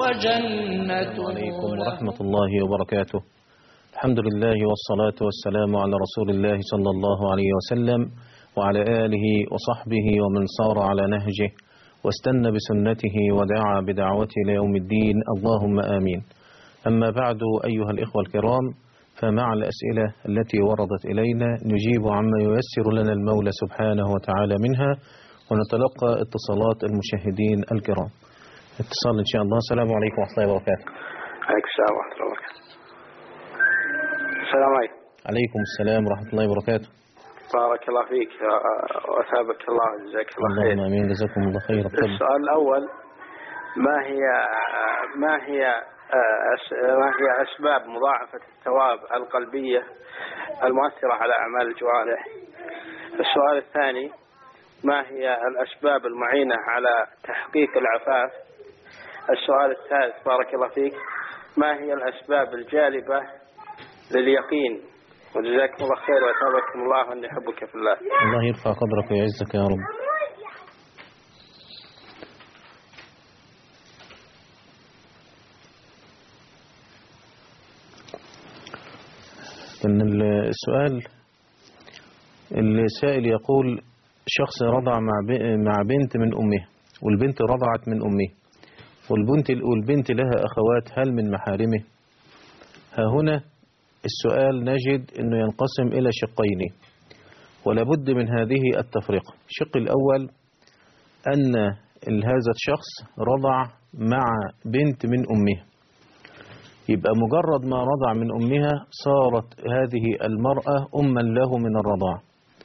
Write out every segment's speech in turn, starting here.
وجنة عليكم ورحمة الله وبركاته الحمد لله والصلاة والسلام على رسول الله صلى الله عليه وسلم وعلى آله وصحبه ومن صار على نهجه واستنى بسنته ودعا بدعوته ليوم الدين اللهم آمين أما بعد أيها الإخوة الكرام فمع الأسئلة التي وردت إلينا نجيب عما ييسر لنا المولى سبحانه وتعالى منها ونتلقى اتصالات المشاهدين الكرام اتصال إن شاء الله السلام عليكم ورحمة الله وبركاته عليكم السلام ورحمة الله وبركاته السلام عليكم عليكم السلام ورحمة الله وبركاته بارك الله فيك وأثابك الله وجزاك الله خير اللهم آمين جزاكم الله خير تفضل السؤال الأول ما هي ما هي أس- ما هي أسباب مضاعفة الثواب القلبية المؤثرة على أعمال الجوارح السؤال الثاني ما هي الأسباب المعينة على تحقيق العفاف السؤال الثالث بارك الله فيك ما هي الأسباب الجالبة لليقين وجزاكم الله خير وأثابكم الله وأني أحبك في الله الله يرفع قدرك ويعزك يا رب كان السؤال السائل يقول شخص رضع مع ب- مع بنت من أمها والبنت رضعت من أمها والبنت والبنت لها أخوات هل من محارمه ها هنا السؤال نجد أنه ينقسم إلى شقين ولا بد من هذه التفرقة الشق الأول أن ال- هذا الشخص رضع مع بنت من أمها يبقى مجرد ما رضع من أمها صارت هذه المرأة أما له من الرضاع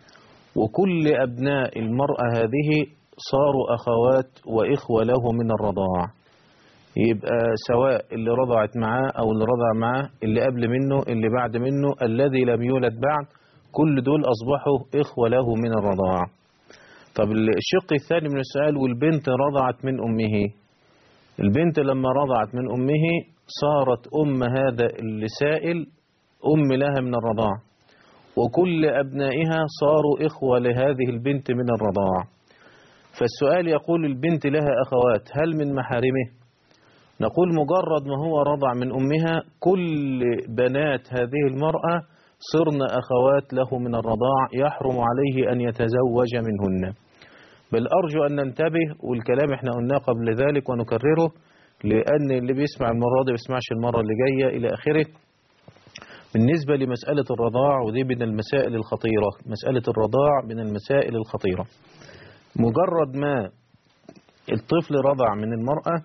وكل أبناء المرأة هذه صاروا أخوات وإخوة له من الرضاع يبقى سواء اللي رضعت معاه أو اللي رضع معاه اللي قبل منه اللي بعد منه الذي لم يولد بعد كل دول أصبحوا إخوة له من الرضاعة طب الشق الثاني من السؤال والبنت رضعت من أمه البنت لما رضعت من أمه صارت أم هذا السائل أم لها من الرضاعة وكل أبنائها صاروا إخوة لهذه البنت من الرضاعة فالسؤال يقول البنت لها أخوات هل من محارمه نقول مجرد ما هو رضع من أمها كل بنات هذه المرأة صرن أخوات له من الرضاع يحرم عليه أن يتزوج منهن بل أرجو أن ننتبه والكلام احنا قلناه قبل ذلك ونكرره لأن اللي بيسمع المرة دي بيسمعش المرة اللي جاية إلى آخره بالنسبة لمسألة الرضاع ودي من المسائل الخطيرة مسألة الرضاع من المسائل الخطيرة مجرد ما الطفل رضع من المرأة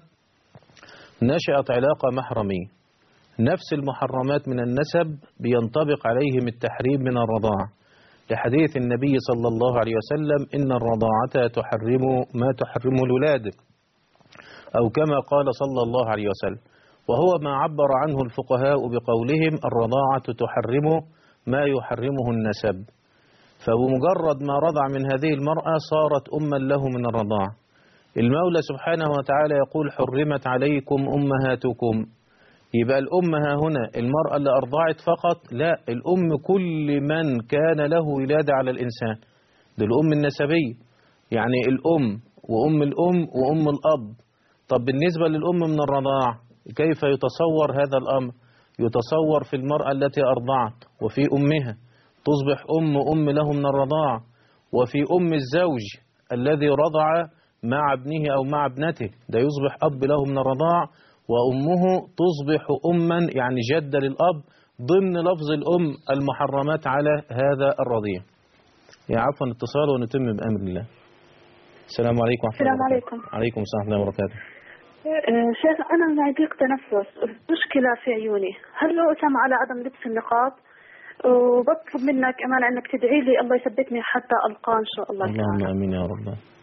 نشأت علاقة محرمية نفس المحرمات من النسب بينطبق عليهم التحريم من الرضاعة لحديث النبي صلى الله عليه وسلم إن الرضاعة تحرم ما تحرم الولادة أو كما قال صلى الله عليه وسلم وهو ما عبر عنه الفقهاء بقولهم الرضاعة تحرم ما يحرمه النسب فبمجرد ما رضع من هذه المرأة صارت أما له من الرضاعة المولى سبحانه وتعالى يقول حرمت عليكم أمهاتكم يبقى الأم ها هنا المرأة اللي أرضعت فقط لا الأم كل من كان له ولادة على الإنسان دي الأم النسبية يعني الأم وأم الأم وأم الأب طب بالنسبة للأم من الرضاع كيف يتصور هذا الأمر يتصور في المرأة التي أرضعت وفي أمها تصبح أم أم له من الرضاع وفي أم الزوج الذي رضع مع ابنه أو مع ابنته ده يصبح أب له من الرضاع وأمه تصبح أما يعني جدة للأب ضمن لفظ الأم المحرمات على هذا الرضيع يا عفوا اتصال ونتم بأمر الله السلام عليكم ورحمة الله السلام وبركاته. عليكم. عليكم السلام ورحمة الله وبركاته آه، شيخ أنا معي ضيق تنفس مشكلة في عيوني هل أؤتم على عدم لبس النقاب وبطلب منك كمان أنك تدعي لي الله يثبتني حتى ألقاه إن شاء الله اللهم تعالى امين يا رب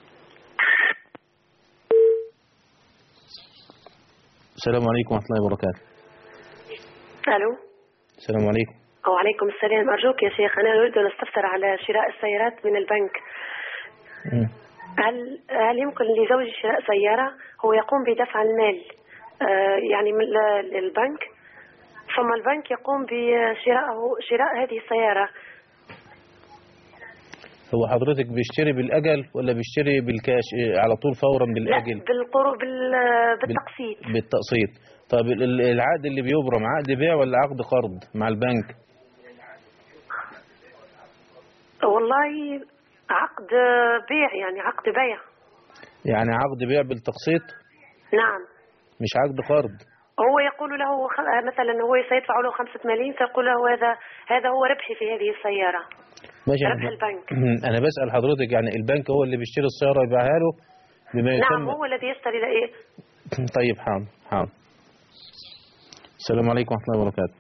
السلام عليكم ورحمه الله وبركاته الو السلام عليكم وعليكم السلام ارجوك يا شيخ انا اريد ان استفسر على شراء السيارات من البنك مم. هل هل يمكن لزوجي شراء سياره هو يقوم بدفع المال آه، يعني من ل- للبنك ثم البنك يقوم بشراء شراء هذه السياره هو حضرتك بيشتري بالأجل ولا بيشتري بالكاش إيه، على طول فورا لا بالأجل بالقروض بال... بالتقسيط بالتقسيط طب ال- ال- العقد اللي بيبرم عقد بيع ولا عقد قرض مع البنك والله عقد بيع يعني عقد بيع يعني عقد بيع بالتقسيط نعم مش عقد قرض هو يقول له خ- مثلا هو سيدفع له خمسة ملايين فيقول له هذا هذا هو ربحي في هذه السيارة ماشي ربح أنا- البنك أنا بسأل حضرتك يعني البنك هو اللي بيشتري السيارة يبيعها له بما نعم يسمى هو الذي يشتري إيه؟ طيب حاضر حاضر السلام عليكم ورحمة الله وبركاته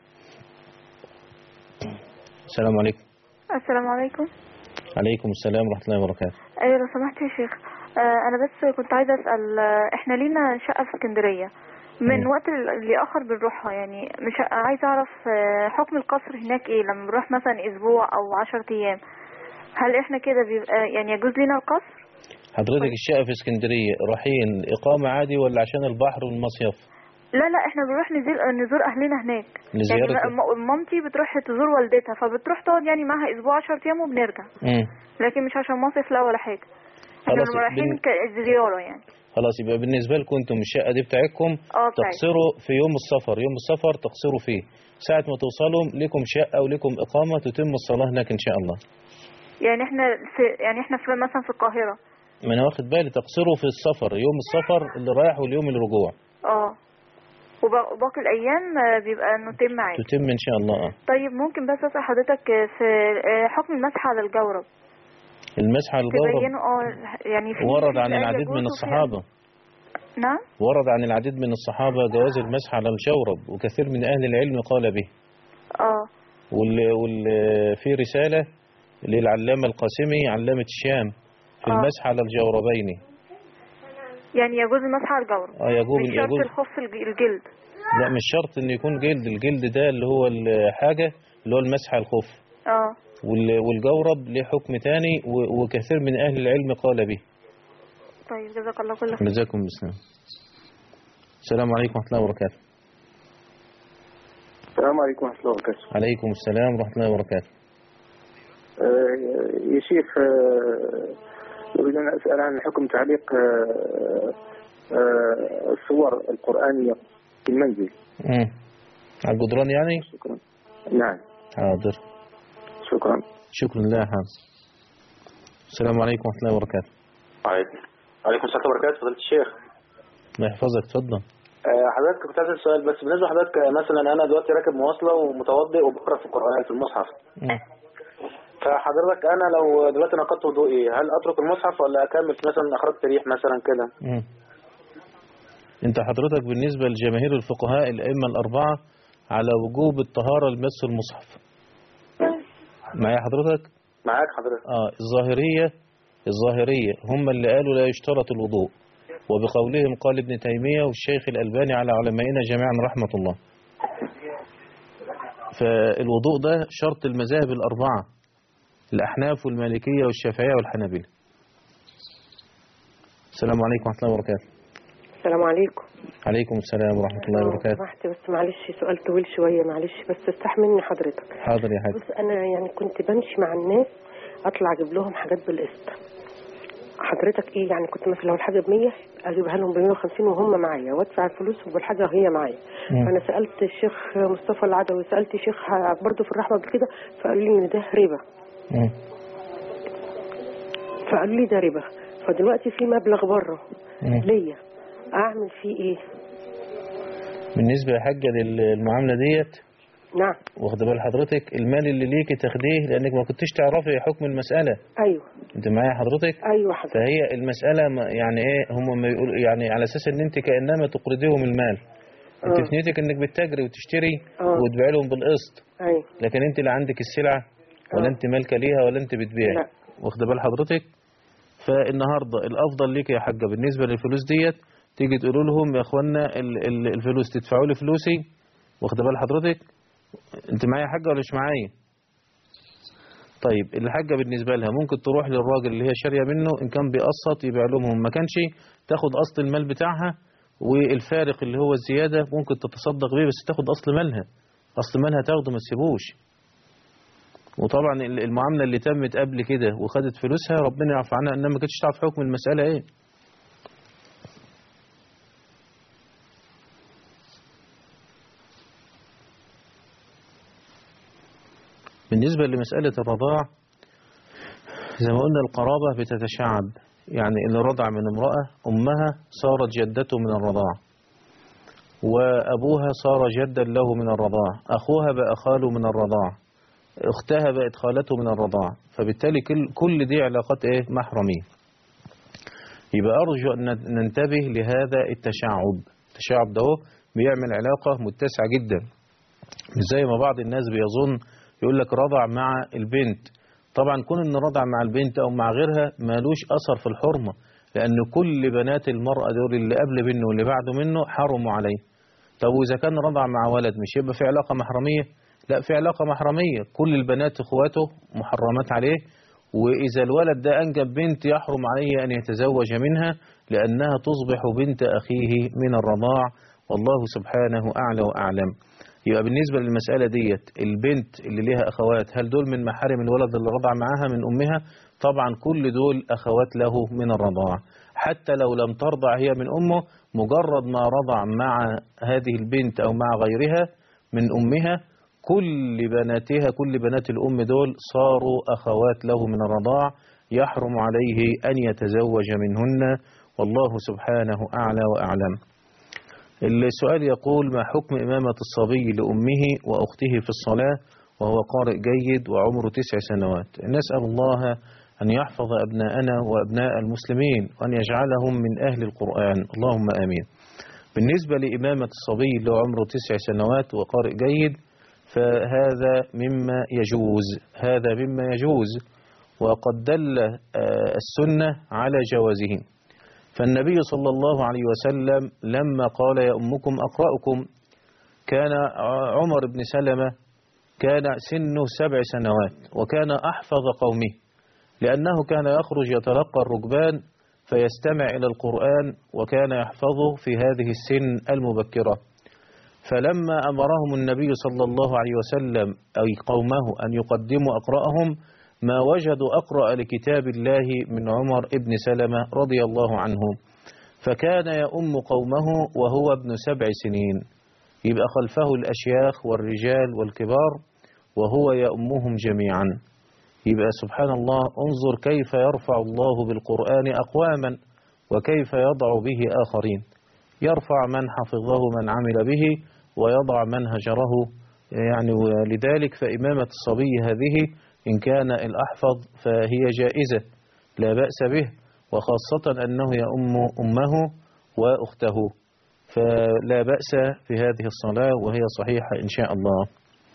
السلام عليكم السلام عليكم عليكم السلام ورحمة الله وبركاته ايوه لو سمحت يا شيخ آه انا بس كنت عايزه اسال آه، احنا لينا شقه في اسكندريه من مم. وقت ل- لاخر بنروحها يعني مش عايزه اعرف آه، حكم القصر هناك ايه لما بنروح مثلا اسبوع او عشرة ايام هل احنا كده بيبقى يعني يجوز لينا القصر حضرتك الشقة في اسكندرية رايحين إقامة عادي ولا عشان البحر والمصيف لا لا احنا بنروح نزور نزور اهلنا هناك لزيارة يعني م- مامتي بتروح تزور والدتها فبتروح تقعد يعني معاها اسبوع 10 ايام وبنرجع مم. لكن مش عشان مصيف لا ولا حاجه احنا خلاص، بنبقى رايحين بن- كزياره يعني خلاص يبقى بالنسبة لكم انتم الشقة دي بتاعتكم اه بتاعتي. تقصروا في يوم السفر يوم السفر تقصروا فيه ساعة ما توصلوا لكم شقة ولكم إقامة تتم الصلاة هناك إن شاء الله يعني احنا في يعني احنا في مثلا في القاهرة ما أنا واخد بالي تقصروا في السفر يوم السفر اللي رايح واليوم الرجوع اه وب- وباقي الايام آه، بيبقى نتم عادي تتم إن شاء الله آه. طيب ممكن بس اسال حضرتك آه، في آه، حكم المسح على الجورب المسح على الجورب تبينه اه يعني في ورد في عن آية العديد يجوز من وفي- الصحابة نعم ورد عن العديد من الصحابة جواز المسح على الجورب وكثير من أهل العلم قال به اه وال... وال... في رسالة للعلامة القاسمي علامة الشام في آه. المسح على الجوربين يعني يجوز المسح على الجورب اه يجوز مش شرط يجوز الخف الج- الجلد لا مش شرط ان يكون جلد الجلد ده اللي هو الحاجة اللي هو المسح على الخف اه وال- والجورب له حكم تاني و- وكثير من أهل العلم قال به طيب جزاك الله كل خير جزاكم السلام السلام عليكم ورحمة الله وبركاته السلام عليكم ورحمة الله وبركاته عليكم السلام ورحمة الله وبركاته آه، يا شيخ آه، أريد أن أسأل عن حكم تعليق آه، آه، الصور القرآنية في المنزل مم. على الجدران يعني شكرا نعم حاضر شكرا شكرا لله حاضر السلام عليكم ورحمة الله وبركاته عليكم عليكم السلام وبركاته فضيلة الشيخ الله يحفظك اتفضل آه، حضرتك كنت عايز أسأل سؤال بس بالنسبة لحضرتك آه، مثلا أنا دلوقتي راكب مواصلة ومتوضئ وبقرأ في القرآن في المصحف مم. فحضرتك أنا لو دلوقتي نقضت وضوئي هل أترك المصحف ولا أكمل في مثلا أخرجت ريح مثلا كده مم. انت حضرتك بالنسبة لجماهير الفقهاء الأئمة الأربعة على وجوب الطهارة لمس المصحف معايا حضرتك معاك حضرتك اه الظاهرية الظاهرية هم اللي قالوا لا يشترط الوضوء وبقولهم قال ابن تيمية والشيخ الألباني على علمائنا جميعا رحمة الله فالوضوء ده شرط المذاهب الأربعة الأحناف والمالكية والشافعية والحنابلة السلام عليكم ورحمة الله وبركاته السلام عليكم عليكم السلام ورحمة الله لو وبركاته سمحت بس معلش سؤال طويل شوية معلش بس استحملني حضرتك حاضر يا حاج بص أنا يعني كنت بمشي مع الناس أطلع أجيب لهم حاجات بالقسط حضرتك إيه يعني كنت مثلا لو الحاجة ب 100 أجيبها لهم ب 150 وهم معايا وأدفع الفلوس والحاجة هي معايا مم. فأنا سألت الشيخ مصطفى العدوي سألت شيخ برضه في الرحمة بكده فقالوا لي إن ده ربا مم. فقالوا لي ده ربا فدلوقتي في مبلغ بره مم. ليا أعمل فيه إيه؟ بالنسبة يا حاجة للمعاملة ديت نعم واخد بال حضرتك المال اللي ليكي تاخديه لأنك ما كنتش تعرفي حكم المسألة أيوه انت معايا حضرتك أيوه حضرتك فهي المسألة ما- يعني ايه هم ما يقولوا يعني على اساس ان انت كأنما تقرضيهم المال انت آه. في نيتك انك بتجري وتشتري آه. وتبيع لهم بالقسط أيوه لكن انت لا عندك السلعة ولا آه. انت مالكة ليها ولا انت بتبيع لا. واخد بال حضرتك فالنهاردة الافضل ليك يا حاجة بالنسبة للفلوس ديت تيجي تقولوا لهم يا اخوانا ال- ال- الفلوس تدفعوا لي فلوسي واخد بال حضرتك انت معايا يا حاجة ولا مش معايا طيب الحاجة بالنسبة لها ممكن تروح للراجل اللي هي شارية منه إن كان بيقسط يبيع لهم ما كانش تاخد أصل المال بتاعها والفارق اللي هو الزيادة ممكن تتصدق بيه بس تاخد أصل مالها أصل مالها تاخده ما تسيبوش وطبعا ال- المعاملة اللي تمت قبل كده وخدت فلوسها ربنا يعفو عنها انها ما كانتش تعرف حكم المسألة ايه بالنسبة لمسألة الرضاع زي ما قلنا القرابة بتتشعب يعني اللي رضع من امرأة أمها صارت جدته من الرضاع وأبوها صار جدا له من الرضاع أخوها بقى خاله من الرضاع أختها بقت خالته من الرضاع فبالتالي كل, كل دي علاقات إيه محرمية يبقى أرجو أن ننتبه لهذا التشعب التشعب ده هو بيعمل علاقة متسعة جدا مش زي ما بعض الناس بيظن يقول لك رضع مع البنت طبعا كون ان رضع مع البنت او مع غيرها مالوش اثر في الحرمة لان كل بنات المرأة دول اللي قبل منه واللي بعده منه حرموا عليه طب واذا كان رضع مع ولد مش يبقى في علاقة محرمية لا في علاقة محرمية كل البنات اخواته محرمات عليه واذا الولد ده انجب بنت يحرم عليه ان يتزوج منها لانها تصبح بنت اخيه من الرضاع والله سبحانه اعلى واعلم يبقى بالنسبة للمسألة ديت البنت اللي ليها أخوات هل دول من محارم الولد اللي رضع معاها من أمها طبعا كل دول أخوات له من الرضاعة حتى لو لم ترضع هي من أمه مجرد ما رضع مع هذه البنت أو مع غيرها من أمها كل بناتها كل بنات الأم دول صاروا أخوات له من الرضاع يحرم عليه أن يتزوج منهن والله سبحانه أعلى وأعلم السؤال يقول ما حكم إمامة الصبي لأمه وأخته في الصلاة وهو قارئ جيد وعمره تسع سنوات نسأل الله أن يحفظ أبناءنا وأبناء المسلمين وأن يجعلهم من أهل القرآن اللهم آمين بالنسبة لإمامة الصبي اللي هو عمره تسع سنوات وقارئ جيد فهذا مما يجوز هذا مما يجوز وقد دل آه، السنة على جوازه فالنبي صلى الله عليه وسلم لما قال يا أمكم أقرأكم كان عمر بن سلمة كان سنه سبع سنوات وكان أحفظ قومه لأنه كان يخرج يتلقى الركبان فيستمع إلى القرآن وكان يحفظه في هذه السن المبكرة فلما أمرهم النبي صلى الله عليه وسلم أي قومه أن يقدموا أقرأهم ما وجدوا أقرأ لكتاب الله من عمر ابن سلمة رضي الله عنه فكان يؤم قومه وهو ابن سبع سنين يبقى خلفه الأشياخ والرجال والكبار وهو يؤمهم جميعا يبقى سبحان الله انظر كيف يرفع الله بالقرآن أقواما وكيف يضع به آخرين يرفع من حفظه من عمل به ويضع من هجره يعني ولذلك فإمامة الصبي هذه إن كان الأحفظ فهي جائزة لا بأس به وخاصة أنه يؤم أمه وأخته فلا بأس في هذه الصلاة وهي صحيحة إن شاء الله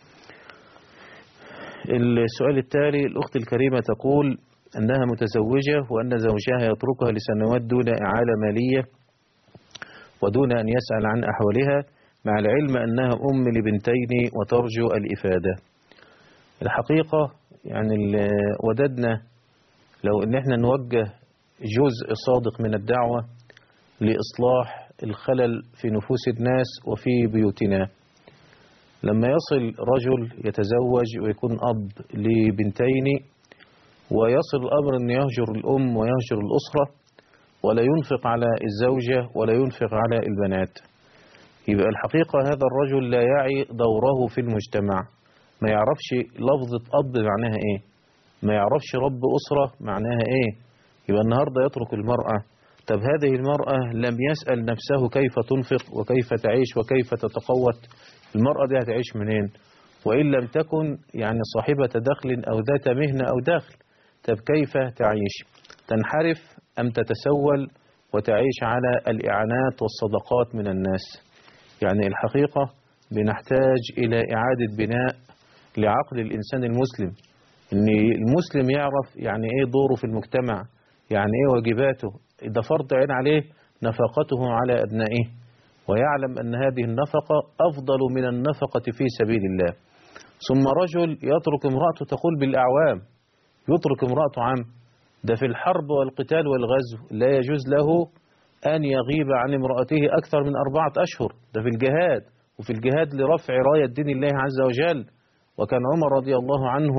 السؤال التالي الأخت الكريمة تقول أنها متزوجة وأن زوجها يتركها لسنوات دون إعالة مالية ودون أن يسأل عن أحوالها مع العلم أنها أم لبنتين وترجو الإفادة الحقيقة يعني ال- وددنا لو ان احنا نوجه جزء صادق من الدعوة لإصلاح الخلل في نفوس الناس وفي بيوتنا لما يصل رجل يتزوج ويكون أب لبنتين ويصل الأمر أن يهجر الأم ويهجر الأسرة ولا ينفق على الزوجة ولا ينفق على البنات يبقى الحقيقة هذا الرجل لا يعي دوره في المجتمع ما يعرفش لفظة أب معناها إيه ما يعرفش رب أسرة معناها إيه يبقى النهاردة يترك المرأة طب هذه المرأة لم يسأل نفسه كيف تنفق وكيف تعيش وكيف تتقوت المرأة دي هتعيش منين وإن لم تكن يعني صاحبة دخل أو ذات مهنة أو دخل طب كيف تعيش تنحرف أم تتسول وتعيش على الإعانات والصدقات من الناس يعني الحقيقة بنحتاج إلى إعادة بناء لعقل الإنسان المسلم إن المسلم يعرف يعني إيه دوره في المجتمع يعني إيه واجباته ده فرض عين عليه نفقته على أبنائه ويعلم أن هذه النفقة أفضل من النفقة في سبيل الله ثم رجل يترك امرأته تقول بالأعوام يترك امرأته عام ده في الحرب والقتال والغزو لا يجوز له أن يغيب عن امرأته أكثر من أربعة أشهر ده في الجهاد وفي الجهاد لرفع راية دين الله عز وجل وكان عمر رضي الله عنه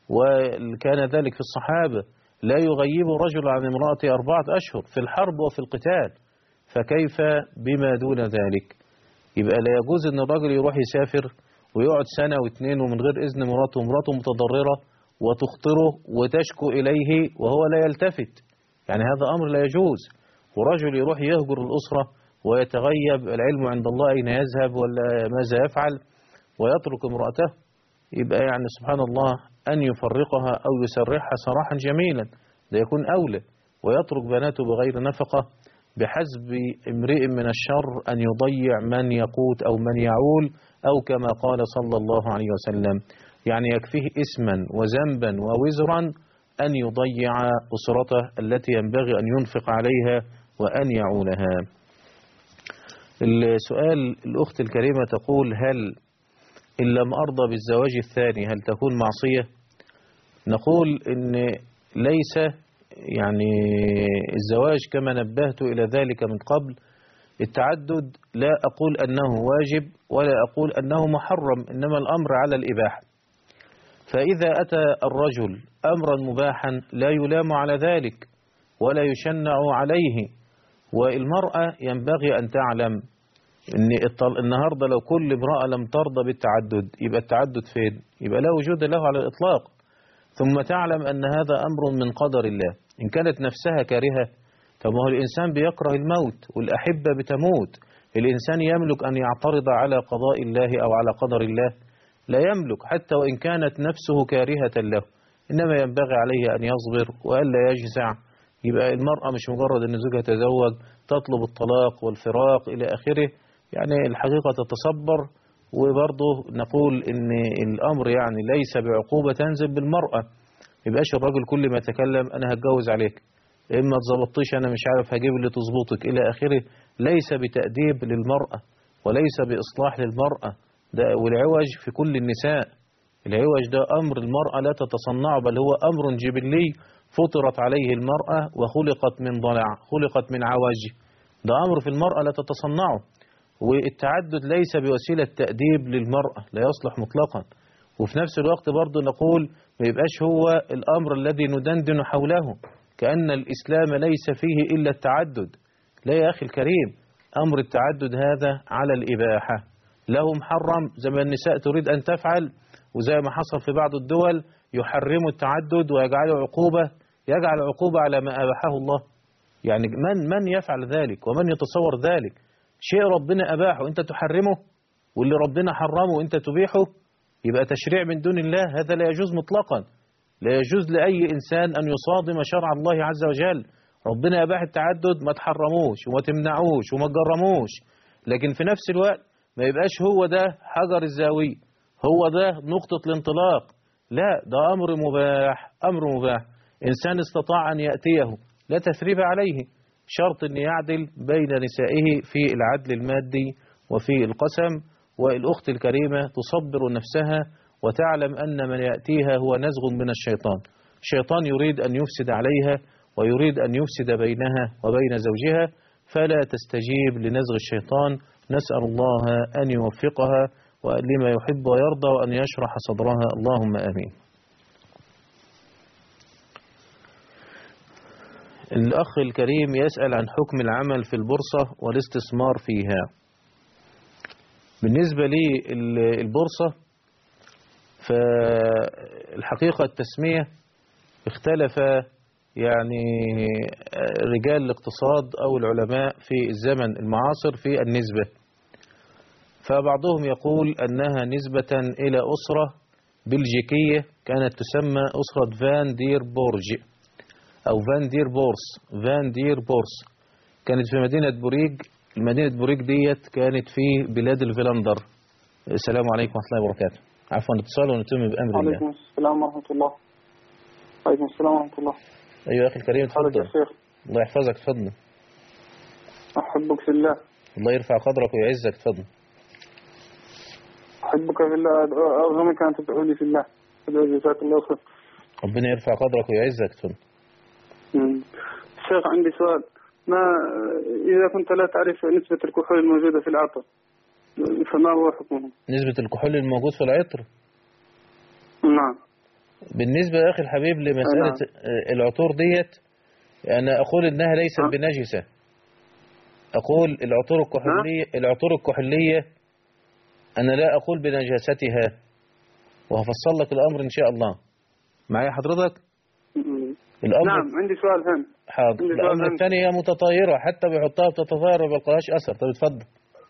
وكان ذلك في الصحابة لا يغيب رجل عن امرأته أربعة أشهر في الحرب وفي القتال فكيف بما دون ذلك يبقى لا يجوز أن الرجل يروح يسافر ويقعد سنة واثنين ومن غير إذن مراته ومراته متضررة وتخطره وتشكو إليه وهو لا يلتفت يعني هذا أمر لا يجوز ورجل يروح يهجر الأسرة ويتغيب العلم عند الله أين يذهب ولا ماذا يفعل ويترك امرأته يبقى يعني سبحان الله أن يفرقها أو يسرحها سراحا جميلا ده يكون أولى ويترك بناته بغير نفقة بحسب امرئ من الشر أن يضيع من يقوت أو من يعول أو كما قال صلى الله عليه وسلم يعني يكفيه اسما وذنبا ووزرا أن يضيع أسرته التي ينبغي أن ينفق عليها وأن يعولها السؤال الأخت الكريمة تقول هل إن لم أرضى بالزواج الثاني هل تكون معصية نقول إن ليس يعني الزواج كما نبهت إلى ذلك من قبل التعدد لا أقول أنه واجب ولا أقول أنه محرم إنما الأمر على الإباحة فإذا أتى الرجل أمرا مباحا لا يلام على ذلك ولا يشنع عليه والمرأة ينبغي أن تعلم ان الطل- النهاردة لو كل امرأة لم ترضى بالتعدد يبقى التعدد فين يبقى لا وجود له على الإطلاق ثم تعلم أن هذا أمر من قدر الله إن كانت نفسها كارهة طب ما هو الإنسان بيكره الموت والأحبة بتموت الإنسان يملك أن يعترض على قضاء الله أو على قدر الله لا يملك حتى وإن كانت نفسه كارهة له إنما ينبغي عليه أن يصبر وألا يجزع يبقى المرأة مش مجرد أن زوجها تزوج تطلب الطلاق والفراق إلى آخره يعني الحقيقة تتصبر وبرضه نقول إن الأمر يعني ليس بعقوبة تنزل بالمرأة يبقاش الراجل كل ما يتكلم أنا هتجوز عليك إما تظبطيش أنا مش عارف هجيب اللي تظبطك إلى آخره ليس بتأديب للمرأة وليس بإصلاح للمرأة ده والعوج في كل النساء العوج ده أمر المرأة لا تتصنعه بل هو أمر جبلي فطرت عليه المرأة وخلقت من ضلع خلقت من عوج ده أمر في المرأة لا تتصنعه والتعدد ليس بوسيلة تأديب للمرأة لا يصلح مطلقا وفي نفس الوقت برضه نقول ما يبقاش هو الأمر الذي ندندن حوله كأن الإسلام ليس فيه إلا التعدد لا يا أخي الكريم أمر التعدد هذا على الإباحة له محرم زي ما النساء تريد أن تفعل وزي ما حصل في بعض الدول يحرموا التعدد ويجعلوا عقوبة يجعل عقوبة على ما أباحه الله يعني من من يفعل ذلك ومن يتصور ذلك شيء ربنا أباحه أنت تحرمه واللي ربنا حرمه أنت تبيحه يبقى تشريع من دون الله هذا لا يجوز مطلقا لا يجوز لأي إنسان أن يصادم شرع الله عز وجل ربنا أباح التعدد ما تحرموش وما تمنعوش وما تجرموش لكن في نفس الوقت ما يبقاش هو ده حجر الزاوية هو ده نقطة الانطلاق لا ده أمر مباح أمر مباح إنسان استطاع أن يأتيه لا تثريب عليه شرط أن يعدل بين نسائه في العدل المادي وفي القسم والأخت الكريمة تصبر نفسها وتعلم أن من يأتيها هو نزغ من الشيطان الشيطان يريد أن يفسد عليها ويريد أن يفسد بينها وبين زوجها فلا تستجيب لنزغ الشيطان نسأل الله أن يوفقها لما يحب ويرضى وأن يشرح صدرها اللهم آمين الأخ الكريم يسأل عن حكم العمل في البورصة والاستثمار فيها بالنسبة للبورصة فالحقيقة التسمية اختلف يعني رجال الاقتصاد أو العلماء في الزمن المعاصر في النسبة فبعضهم يقول أنها نسبة إلى أسرة بلجيكية كانت تسمى أسرة فان دير بورج أو فان دير بورس فان دير بورس كانت في مدينة بوريج المدينة بوريج ديت كانت في بلاد الفيلاندر السلام عليكم ورحمة الله وبركاته عفوا اتصال ونتم بأمر الله عليكم السلام ورحمة الله عليكم السلام ورحمة الله أيها أخي الكريم حضرتك يا تفضل شيخ الله يحفظك تفضل أحبك في الله الله يرفع قدرك ويعزك تفضل أحبك في الله أدعو- أرغمك أن تدعو لي في الله أدعو جزاك الله خير ربنا يرفع قدرك ويعزك تفضل مم. شيخ عندي سؤال ما إذا كنت لا تعرف نسبة الكحول الموجودة في العطر فما هو حكمه؟ نسبة الكحول الموجود في العطر نعم بالنسبة يا أخي الحبيب لمسألة آه، العطور ديت أنا أقول إنها ليست نعم. بنجسة أقول العطور الكحولية العطور الكحولية أنا لا أقول بنجاستها وهفصل لك الأمر إن شاء الله معايا حضرتك الأمر نعم عندي سؤال ثاني حاضر عندي سؤال الأمر ثاني. الثاني هي متطايرة حتى بيحطها بتتطاير وما بيلقاهاش أثر طب اتفضل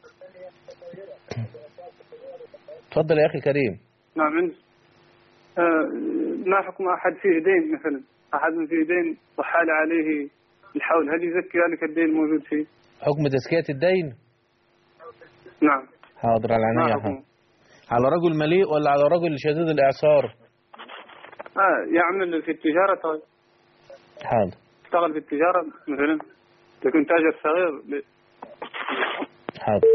اتفضل يا أخي كريم نعم عندي آه ما حكم أحد فيه دين مثلا أحد من فيه دين وحال عليه الحول هل يزكي ذلك الدين الموجود فيه؟ حكم تزكية الدين نعم حاضر على ما عينيا حكمه؟ حاضر على رجل مليء ولا على رجل شديد الإعصار آه يعمل في التجارة طيب حاضر اشتغل في التجارة مثلا يكون تاجر صغير ل- حاضر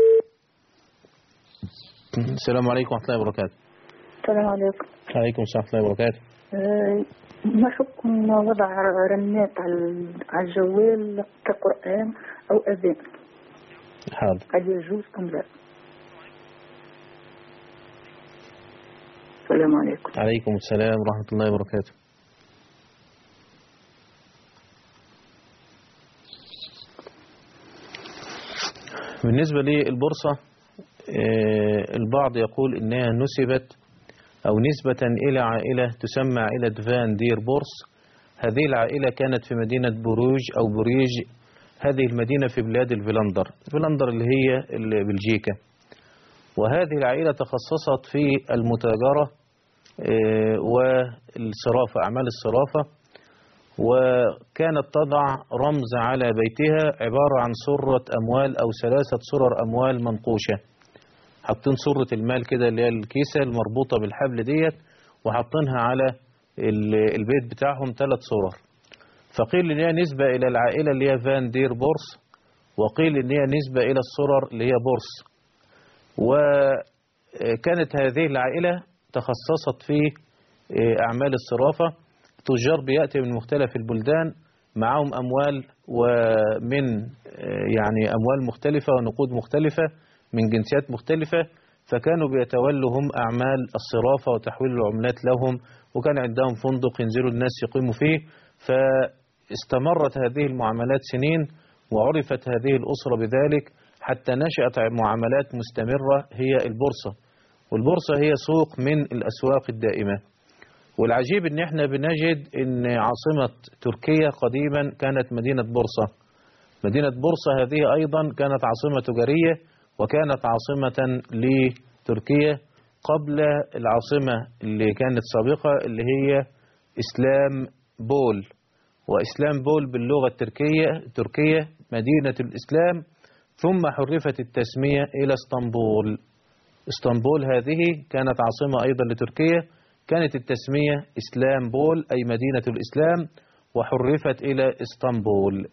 السلام عليكم ورحمة الله وبركاته السلام عليكم وعليكم السلام ورحمة الله وبركاته آه، ما حكم وضع رنات على على الجوال كقرآن أو أذان حاضر هل يجوز أم لا السلام عليكم عليكم السلام ورحمة الله وبركاته بالنسبة للبورصة آه، البعض يقول إنها نسبت أو نسبة إلى عائلة تسمى عائلة فان دير بورس هذه العائلة كانت في مدينة بروج أو بريج هذه المدينة في بلاد الفلندر الفلندر اللي هي اللي بلجيكا وهذه العائلة تخصصت في المتاجرة آه، والصرافة أعمال الصرافة وكانت تضع رمز على بيتها عبارة عن سرة أموال أو ثلاثة سرر أموال منقوشة حاطين سرة المال كده اللي هي الكيسة المربوطة بالحبل ديت وحاطينها على ال- البيت بتاعهم ثلاث سرر فقيل إن هي نسبة إلى العائلة اللي هي فان دير بورس وقيل إن هي نسبة إلى السرر اللي هي بورس وكانت هذه العائلة تخصصت في أعمال الصرافة تجار بيأتي من مختلف البلدان معهم أموال ومن يعني أموال مختلفة ونقود مختلفة من جنسيات مختلفة فكانوا بيتولوا هم أعمال الصرافة وتحويل العملات لهم وكان عندهم فندق ينزلوا الناس يقيموا فيه فاستمرت هذه المعاملات سنين وعرفت هذه الأسرة بذلك حتى نشأت معاملات مستمرة هي البورصة والبورصة هي سوق من الأسواق الدائمة والعجيب ان احنا بنجد ان عاصمة تركيا قديما كانت مدينة بورصة مدينة بورصة هذه ايضا كانت عاصمة تجارية وكانت عاصمة لتركيا قبل العاصمة اللي كانت سابقة اللي هي اسلام بول واسلام بول باللغة التركية تركيا مدينة الاسلام ثم حرفت التسمية الى اسطنبول اسطنبول هذه كانت عاصمة ايضا لتركيا كانت التسمية إسلام بول أي مدينة الإسلام وحرفت إلى اسطنبول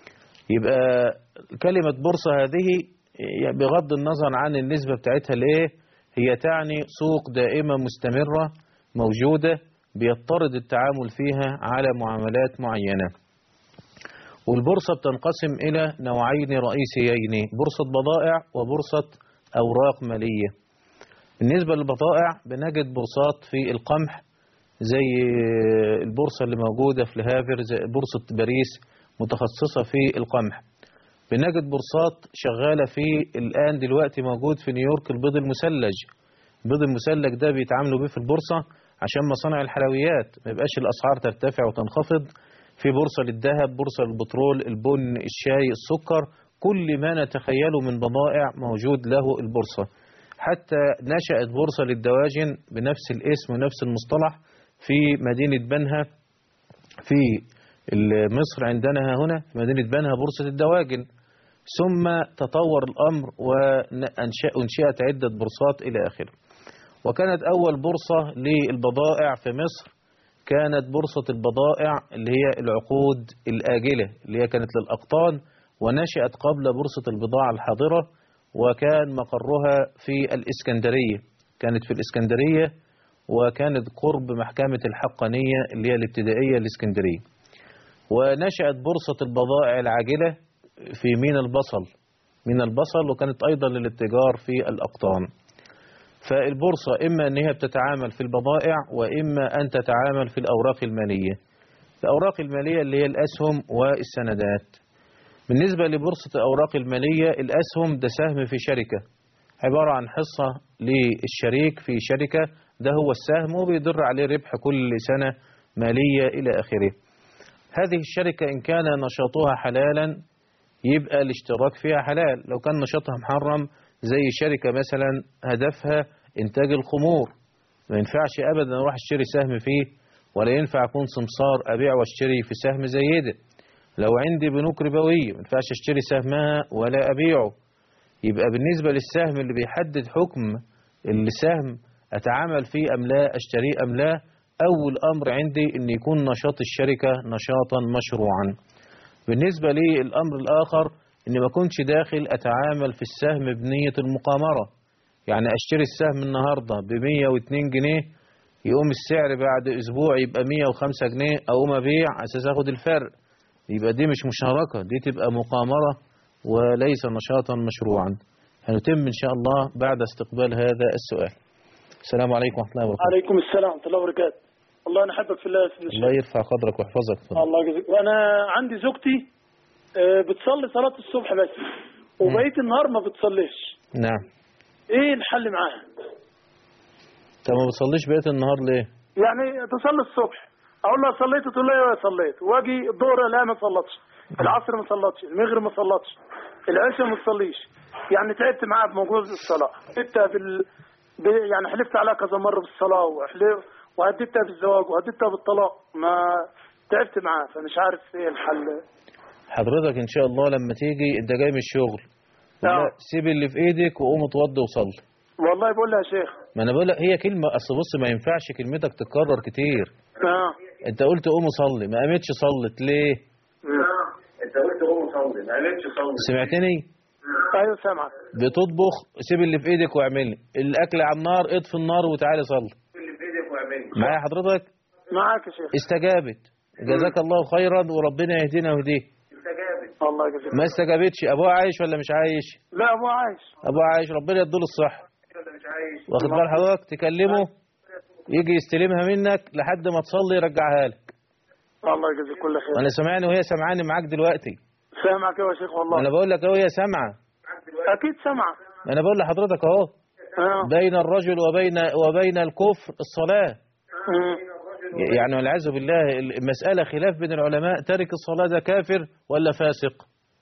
يبقى كلمة بورصة هذه بغض النظر عن النسبة بتاعتها لإيه هي تعني سوق دائمة مستمرة موجودة بيضطرد التعامل فيها على معاملات معينة والبورصة بتنقسم إلى نوعين رئيسيين بورصة بضائع وبورصة أوراق مالية بالنسبة للبضائع بنجد بورصات في القمح زي البورصة اللي موجودة في الهافر زي بورصة باريس متخصصة في القمح بنجد بورصات شغالة في الآن دلوقتي موجود في نيويورك البيض المثلج البيض المثلج ده بيتعاملوا بيه في البورصة عشان مصانع الحلويات ما يبقاش الأسعار ترتفع وتنخفض في بورصة للذهب بورصة للبترول البن الشاي السكر كل ما نتخيله من بضائع موجود له البورصة حتى نشأت بورصة للدواجن بنفس الاسم ونفس المصطلح في مدينة بنها في مصر عندنا هنا في مدينة بنها بورصة الدواجن ثم تطور الأمر وانشأت عدة بورصات إلى آخره وكانت أول بورصة للبضائع في مصر كانت بورصة البضائع اللي هي العقود الآجلة اللي هي كانت للأقطان ونشأت قبل بورصة البضاعة الحاضرة وكان مقرها في الإسكندرية كانت في الإسكندرية وكانت قرب محكمة الحقانية اللي هي الابتدائية الإسكندرية ونشأت بورصة البضائع العاجلة في مين البصل من البصل وكانت أيضا للاتجار في الأقطان فالبورصة إما أن هي بتتعامل في البضائع وإما أن تتعامل في الأوراق المالية الأوراق المالية اللي هي الأسهم والسندات بالنسبة لبورصة الأوراق المالية الأسهم ده سهم في شركة عبارة عن حصة للشريك في شركة ده هو السهم وبيدر عليه ربح كل سنة مالية إلى آخره هذه الشركة إن كان نشاطها حلالا يبقى الاشتراك فيها حلال لو كان نشاطها محرم زي شركة مثلا هدفها إنتاج الخمور ما ينفعش أبدا أروح أشتري سهم فيه ولا ينفع أكون سمسار أبيع واشتري في سهم زي ده لو عندي بنوك ربوية ما ينفعش أشتري سهمها ولا أبيعه يبقى بالنسبة للسهم اللي بيحدد حكم السهم أتعامل فيه أم لا أشتريه أم لا أول أمر عندي أن يكون نشاط الشركة نشاطا مشروعا بالنسبة لي الأمر الآخر أني ما كنتش داخل أتعامل في السهم بنية المقامرة يعني أشتري السهم النهاردة ب 102 جنيه يقوم السعر بعد أسبوع يبقى 105 جنيه أقوم أبيع على أساس أخد الفرق يبقى دي مش مشاركة دي تبقى مقامرة وليس نشاطا مشروعا هنتم إن شاء الله بعد استقبال هذا السؤال السلام عليكم ورحمة الله وبركاته عليكم السلام ورحمة الله وبركاته الله أنا أحبك في الله يا سيدي الله يرفع قدرك ويحفظك اتفضل. الله يجزيك وأنا عندي زوجتي آه، بتصلي صلاة الصبح بس وبقية النهار ما بتصليش نعم إيه الحل معاها؟ انت ما بتصليش بقية النهار ليه يعني تصلي الصبح أقول لها صليت تقول لي أيوة صليت وأجي الظهر لا ما صلتش العصر ما صلتش المغرب ما صلتش العشاء ما تصليش يعني تعبت معاها بموضوع الصلاة حتى بال ب... يعني حلفت عليها كذا مرة بالصلاة وحلف وهددتها بالزواج وهددتها بالطلاق ما تعبت معاها فمش عارف ايه الحل حضرتك ان شاء الله لما تيجي انت جاي من الشغل نعم. لا سيب اللي في ايدك وقوم اتوضى وصلي والله بقول لها يا شيخ ما انا بقول لك هي كلمة اصل بص ما ينفعش كلمتك تتكرر كتير اه انت قلت قوم صلي ما قامتش صلت ليه انت قلت قوم صلي ما قالتش صلي سمعتني ايوه سامعك بتطبخ سيب اللي في ايدك واعملي الاكل على النار اطفي النار وتعالي صلي اللي في ايدك واعملي معايا حضرتك معاك يا شيخ استجابت جزاك الله خيرا وربنا يهدينا ويهديه استجابت الله يجزيك ما استجابتش ابوها عايش ولا مش عايش لا ابو عايش ابوها عايش ربنا يديله الصحه مش عايش واخد بال حضرتك تكلمه يجي يستلمها منك لحد ما تصلي يرجعها لك الله يجزيك كل خير وانا سامعني وهي سامعاني معاك دلوقتي سامعك يا شيخ والله انا بقول لك اهو هي سامعه اكيد سامعه انا بقول لحضرتك اهو اه بين الرجل وبين وبين الكفر الصلاه مم. يعني والعياذ بالله المساله خلاف بين العلماء تارك الصلاه ده كافر ولا فاسق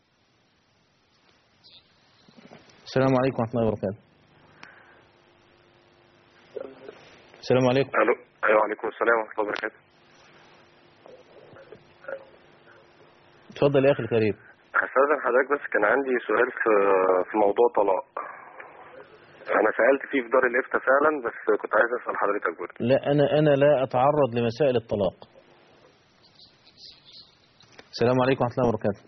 السلام عليكم ورحمه الله وبركاته السلام عليكم الو ايوه وعليكم السلام ورحمه الله وبركاته اتفضل يا اخي الكريم هستاذن حضرتك بس كان عندي سؤال في في موضوع طلاق انا سالت فيه في دار الافتاء فعلا بس كنت عايز اسال حضرتك برضه لا أنا أنا لا أتعرض لمسائل الطلاق السلام عليكم ورحمة الله وبركاته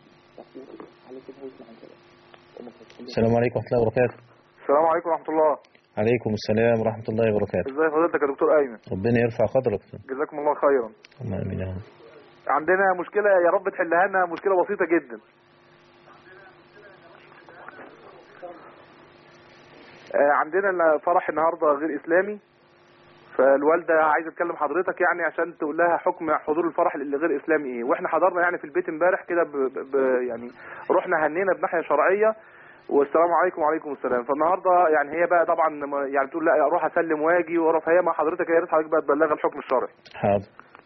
السلام عليكم ورحمة الله وبركاته السلام عليكم ورحمة الله عليكم السلام ورحمة الله وبركاته ازي حضرتك يا دكتور ايمن ربنا يرفع قدرك جزاكم الله خيرا اللهم امين يا رب. عندنا مشكلة يا رب تحلها لنا مشكلة بسيطة جدا آه، عندنا فرح النهارده غير اسلامي فالوالده عايزه تكلم حضرتك يعني عشان تقول لها حكم حضور الفرح اللي غير اسلامي ايه واحنا حضرنا يعني في البيت امبارح كده ب... ب... يعني رحنا هنينا بناحيه شرعيه والسلام عليكم وعليكم السلام فالنهارده يعني هي بقى طبعا ما- يعني تقول لا اروح اسلم واجي واروح فهي مع حضرتك يا ريت حضرتك بقى تبلغ الحكم الشرعي حاضر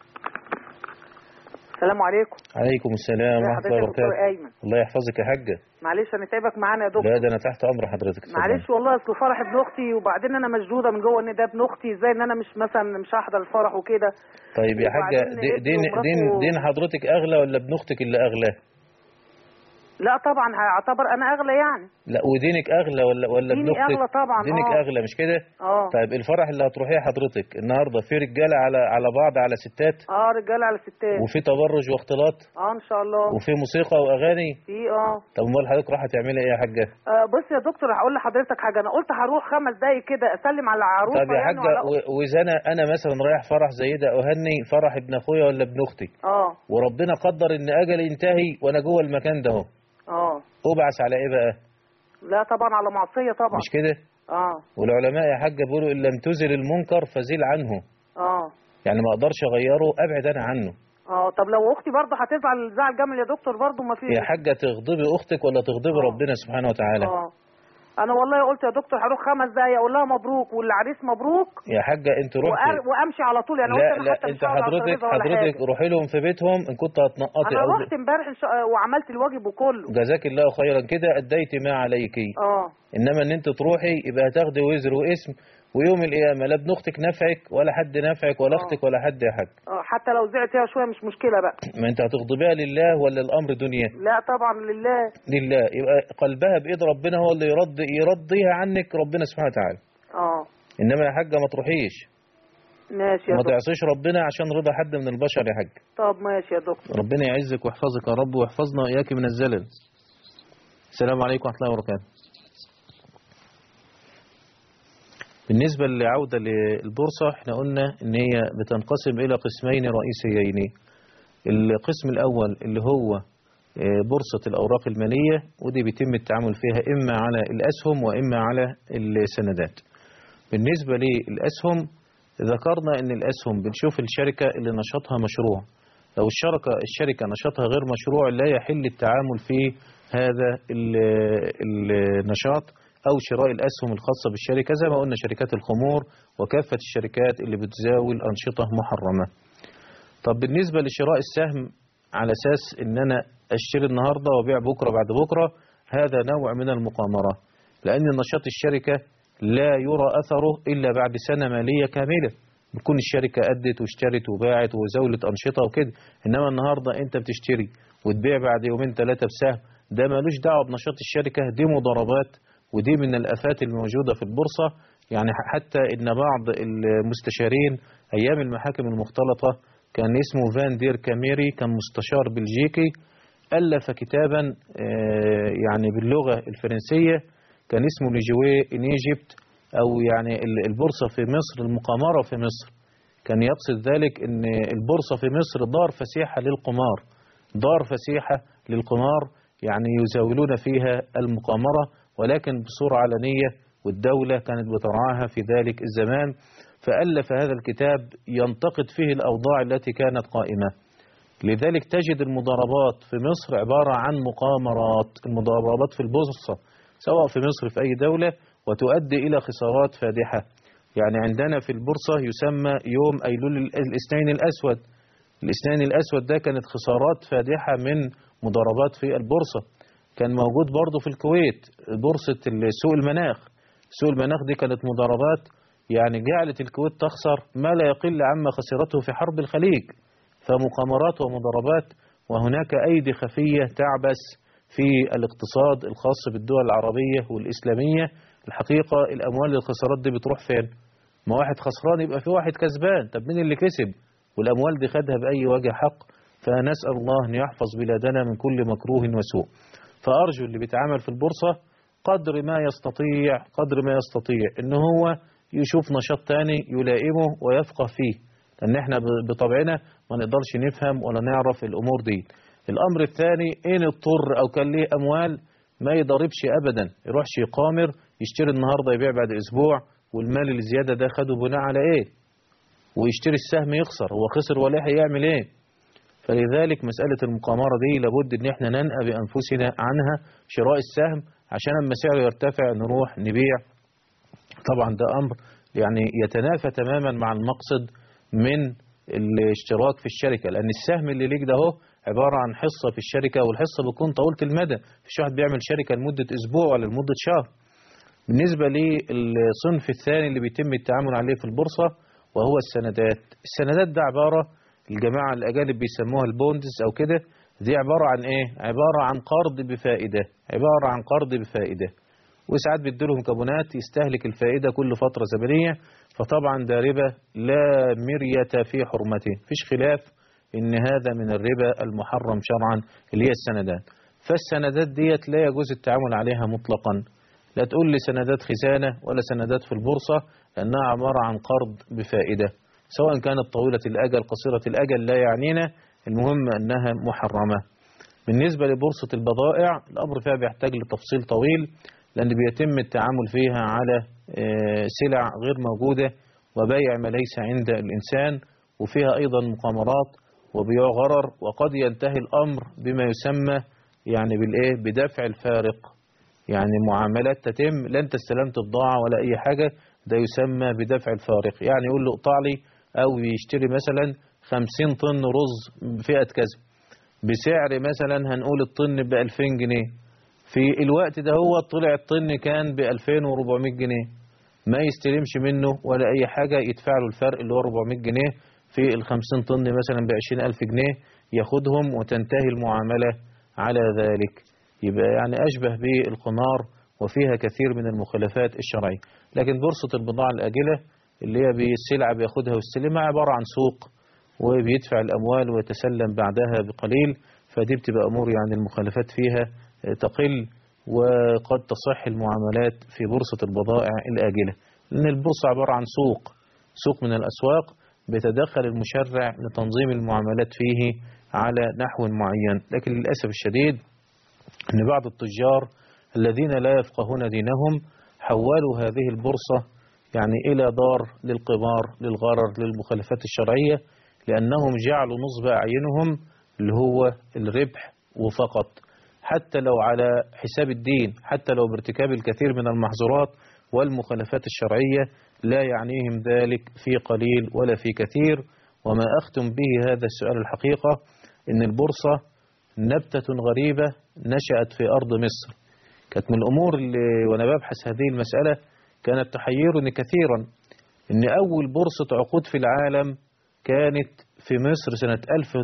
السلام عليكم عليكم السلام ازي ورحمة حضرتك الله يا دكتور وبركاته ايمن الله يحفظك يا حاجة معلش انا تعبك معانا يا دكتور لا ده أنا تحت أمر حضرتك اتفضل. معلش والله اصل فرح ابن اختي وبعدين انا مشدوده من جوه ان ده ابن اختي ازاي ان انا مش مثلا مش هحضر الفرح وكده طيب يا حاجة وبعدين دي- ابنه دين ومراته- دين دين حضرتك أغلى ولا ابن أختك اللي أغلى لا طبعا هيعتبر انا اغلى يعني لا ودينك أغلى ولا ولا ابن ديني أختك أغلى طبعا، دينك آه. أغلى مش كده اه طيب الفرح اللي هتروحيه حضرتك النهارده في رجاله على على بعض على ستات اه رجاله على ستات وفي تبرج واختلاط اه ان شاء الله وفي موسيقى واغاني في اه طب امال حضرتك رايحه تعملي ايه يا حاجه آه، بص يا دكتور هقول لحضرتك حاجه انا قلت هروح خمس دقايق كده اسلم على العروسه طب يا يعني حاجه وعلى- و- واذا انا انا مثلا رايح فرح زي ده اهني فرح ابن اخويا ولا ابن اختي اه وربنا قدر ان اجلي ينتهي وانا جوه المكان ده اهو اه ابعث على ايه بقى لا طبعا على معصيه طبعا مش كده اه والعلماء يا حاجة بيقولوا إن لم تزل المنكر فزل عنه اه يعني ما أقدرش أغيره أبعد أنا عنه اه طب لو اختي برضه هتزعل زعل جامد يا دكتور برضه ما في يا حاجة تغضبي أختك ولا تغضبي ربنا سبحانه وتعالى اه انا والله قلت يا دكتور هروح خمس دقايق اقول لها مبروك والعريس مبروك يا حاجة أنت وأر... رحتي وامشي على طول يعني لا قلت انا لا حتى مش أنت هقعد على حضرتك الترابيزة ولا حضرتك حاجة. روحي لهم في بيتهم إن كنت هتنقطي انا أو رحت امبارح إن شاء- وعملت الواجب وكله جزاك الله خيرا كده أديت ما عليك اه إنما إن أنت تروحي يبقى هتاخدي وزر واسم ويوم القيامة لا ابن أختك نفعك ولا حد نفعك ولا أختك ولا حد يا حاج اه حتى لو زعت فيها شويه مش مشكله بقى ما أنت هتغضبيها لله ولا الأمر دنيا لا طبعا لله لله يبقى قلبها بإيد ربنا هو اللي يرد يرضيها عنك ربنا سبحانه وتعالى اه إنما يا حاجة ما تروحيش ماشي يا وما دكتور تعصيش ربنا عشان رضا حد من البشر يا حاج طب ماشي يا دكتور ربنا يعزك ويحفظك يا رب ويحفظنا وإياك من الزلل السلام عليكم ورحمة الله وبركاته بالنسبة للعودة للبورصة احنا قلنا ان هي بتنقسم الى قسمين رئيسيين القسم الاول اللي هو آه، بورصة الاوراق المالية ودي بيتم التعامل فيها اما على الاسهم واما على السندات بالنسبة للاسهم ذكرنا ان الاسهم بنشوف الشركة اللي نشاطها مشروع لو الشركة الشركة نشاطها غير مشروع لا يحل التعامل في هذا ال- النشاط أو شراء الأسهم الخاصة بالشركة زي ما قلنا شركات الخمور وكافة الشركات اللي بتزاول أنشطة محرمة طب بالنسبة لشراء السهم على أساس إن أنا أشتري النهاردة وأبيع بكرة بعد بكرة هذا نوع من المقامرة لأن نشاط الشركة لا يرى أثره إلا بعد سنة مالية كاملة بتكون الشركة أدت واشترت وباعت وزاولت أنشطة وكده إنما النهاردة أنت بتشتري وتبيع بعد يومين ثلاثة بسهم ده ملوش دعوة بنشاط الشركة دي مضاربات ودي من الآفات الموجودة في البورصة يعني حتى إن بعض المستشارين أيام المحاكم المختلطة كان اسمه فان دير كاميري كان مستشار بلجيكي ألف كتابا آه، يعني باللغة الفرنسية كان اسمه لجوي إن إيجيبت أو يعني ال- البورصة في مصر المقامرة في مصر كان يقصد ذلك أن البورصة في مصر دار فسيحة للقمار دار فسيحة للقمار يعني يزاولون فيها المقامرة ولكن بصورة علنية والدولة كانت بترعاها في ذلك الزمان فألف هذا الكتاب ينتقد فيه الأوضاع التي كانت قائمة لذلك تجد المضاربات في مصر عبارة عن مقامرات المضاربات في البورصة سواء في مصر في أي دولة وتؤدي إلى خسارات فادحة يعني عندنا في البورصة يسمى يوم أيلول الاثنين الأسود الاثنين الأسود ده كانت خسارات فادحة من مضاربات في البورصة كان موجود برضه في الكويت بورصة سوق المناخ سوق المناخ دي كانت مضاربات يعني جعلت الكويت تخسر ما لا يقل عما خسرته في حرب الخليج فمقامرات ومضاربات وهناك أيدي خفية تعبث في الاقتصاد الخاص بالدول العربية والإسلامية الحقيقة الأموال الخسارات دي بتروح فين ما واحد خسران يبقى في واحد كسبان طب مين اللي كسب والأموال دي خدها بأي وجه حق فنسأل الله أن يحفظ بلادنا من كل مكروه وسوء فأرجو اللي بيتعامل في البورصة قدر ما يستطيع قدر ما يستطيع ان هو يشوف نشاط تاني يلائمه ويفقه فيه لان احنا بطبعنا ما نقدرش نفهم ولا نعرف الامور دي الامر الثاني ان اضطر او كان ليه اموال ما يضربش ابدا يروحش يقامر يشتري النهارده يبيع بعد اسبوع والمال الزياده ده خده بناء على ايه ويشتري السهم يخسر هو خسر ولا هيعمل ايه فلذلك مسألة المقامرة دي لابد ان احنا ننأى بأنفسنا عنها شراء السهم عشان اما سعره يرتفع نروح نبيع طبعا ده أمر يعني يتنافى تماما مع المقصد من الاشتراك في الشركة لأن السهم اللي ليك ده هو عبارة عن حصة في الشركة والحصة بتكون طويلة المدى مفيش واحد بيعمل شركة لمدة أسبوع ولا لمدة شهر بالنسبة للصنف الثاني اللي بيتم التعامل عليه في البورصة وهو السندات السندات ده عبارة الجماعة الأجانب بيسموها البوندز أو كده دي عبارة عن إيه؟ عبارة عن قرض بفائدة عبارة عن قرض بفائدة وساعات بيديلهم كابونات يستهلك الفائدة كل فترة زمنية فطبعا ده ربا لا مرية في حرمته فيش خلاف إن هذا من الربا المحرم شرعا اللي هي السندات فالسندات ديت لا يجوز التعامل عليها مطلقا لا تقول لي سندات خزانة ولا سندات في البورصة لأنها عبارة عن قرض بفائدة سواء كانت طويلة الأجل قصيرة الأجل لا يعنينا المهم أنها محرمة بالنسبة لبورصة البضائع الأمر فيها بيحتاج لتفصيل طويل لأن بيتم التعامل فيها على آه، سلع غير موجودة وبيع ما ليس عند الإنسان وفيها أيضا مقامرات وبيع غرر وقد ينتهي الأمر بما يسمى يعني بالإيه بدفع الفارق يعني معاملات تتم لا انت استلمت بضاعة ولا أي حاجة ده يسمى بدفع الفارق يعني يقول له اقطع لي أو يشتري مثلا 50 طن رز فئة كذا بسعر مثلا هنقول الطن ب 2000 جنيه في الوقت ده هو طلع الطن كان ب 2400 جنيه ما يستلمش منه ولا أي حاجة يدفع له الفرق اللي هو 400 جنيه في ال 50 طن مثلا ب 20000 جنيه ياخدهم وتنتهي المعاملة على ذلك يبقى يعني أشبه بالقمار وفيها كثير من المخالفات الشرعية لكن بورصة البضاعة الآجلة اللي هي بالسلعة بياخدها ويستلمها عبارة عن سوق وبيدفع الأموال ويتسلم بعدها بقليل فدي بتبقى أمور يعني المخالفات فيها تقل وقد تصح المعاملات في بورصة البضائع الآجلة لأن البورصة عبارة عن سوق سوق من الأسواق بيتدخل المشرع لتنظيم المعاملات فيه على نحو معين لكن للأسف الشديد أن بعض التجار الذين لا يفقهون دينهم حولوا هذه البورصة يعني إلى دار للقمار للغرر للمخالفات الشرعية لأنهم جعلوا نصب أعينهم اللي هو الربح وفقط حتى لو على حساب الدين حتى لو بارتكاب الكثير من المحظورات والمخالفات الشرعية لا يعنيهم ذلك في قليل ولا في كثير وما أختم به هذا السؤال الحقيقة إن البورصة نبتة غريبة نشأت في أرض مصر كانت من الأمور اللي وأنا ببحث هذه المسألة كانت تحيرني كثيرا إن أول بورصة عقود في العالم كانت في مصر سنة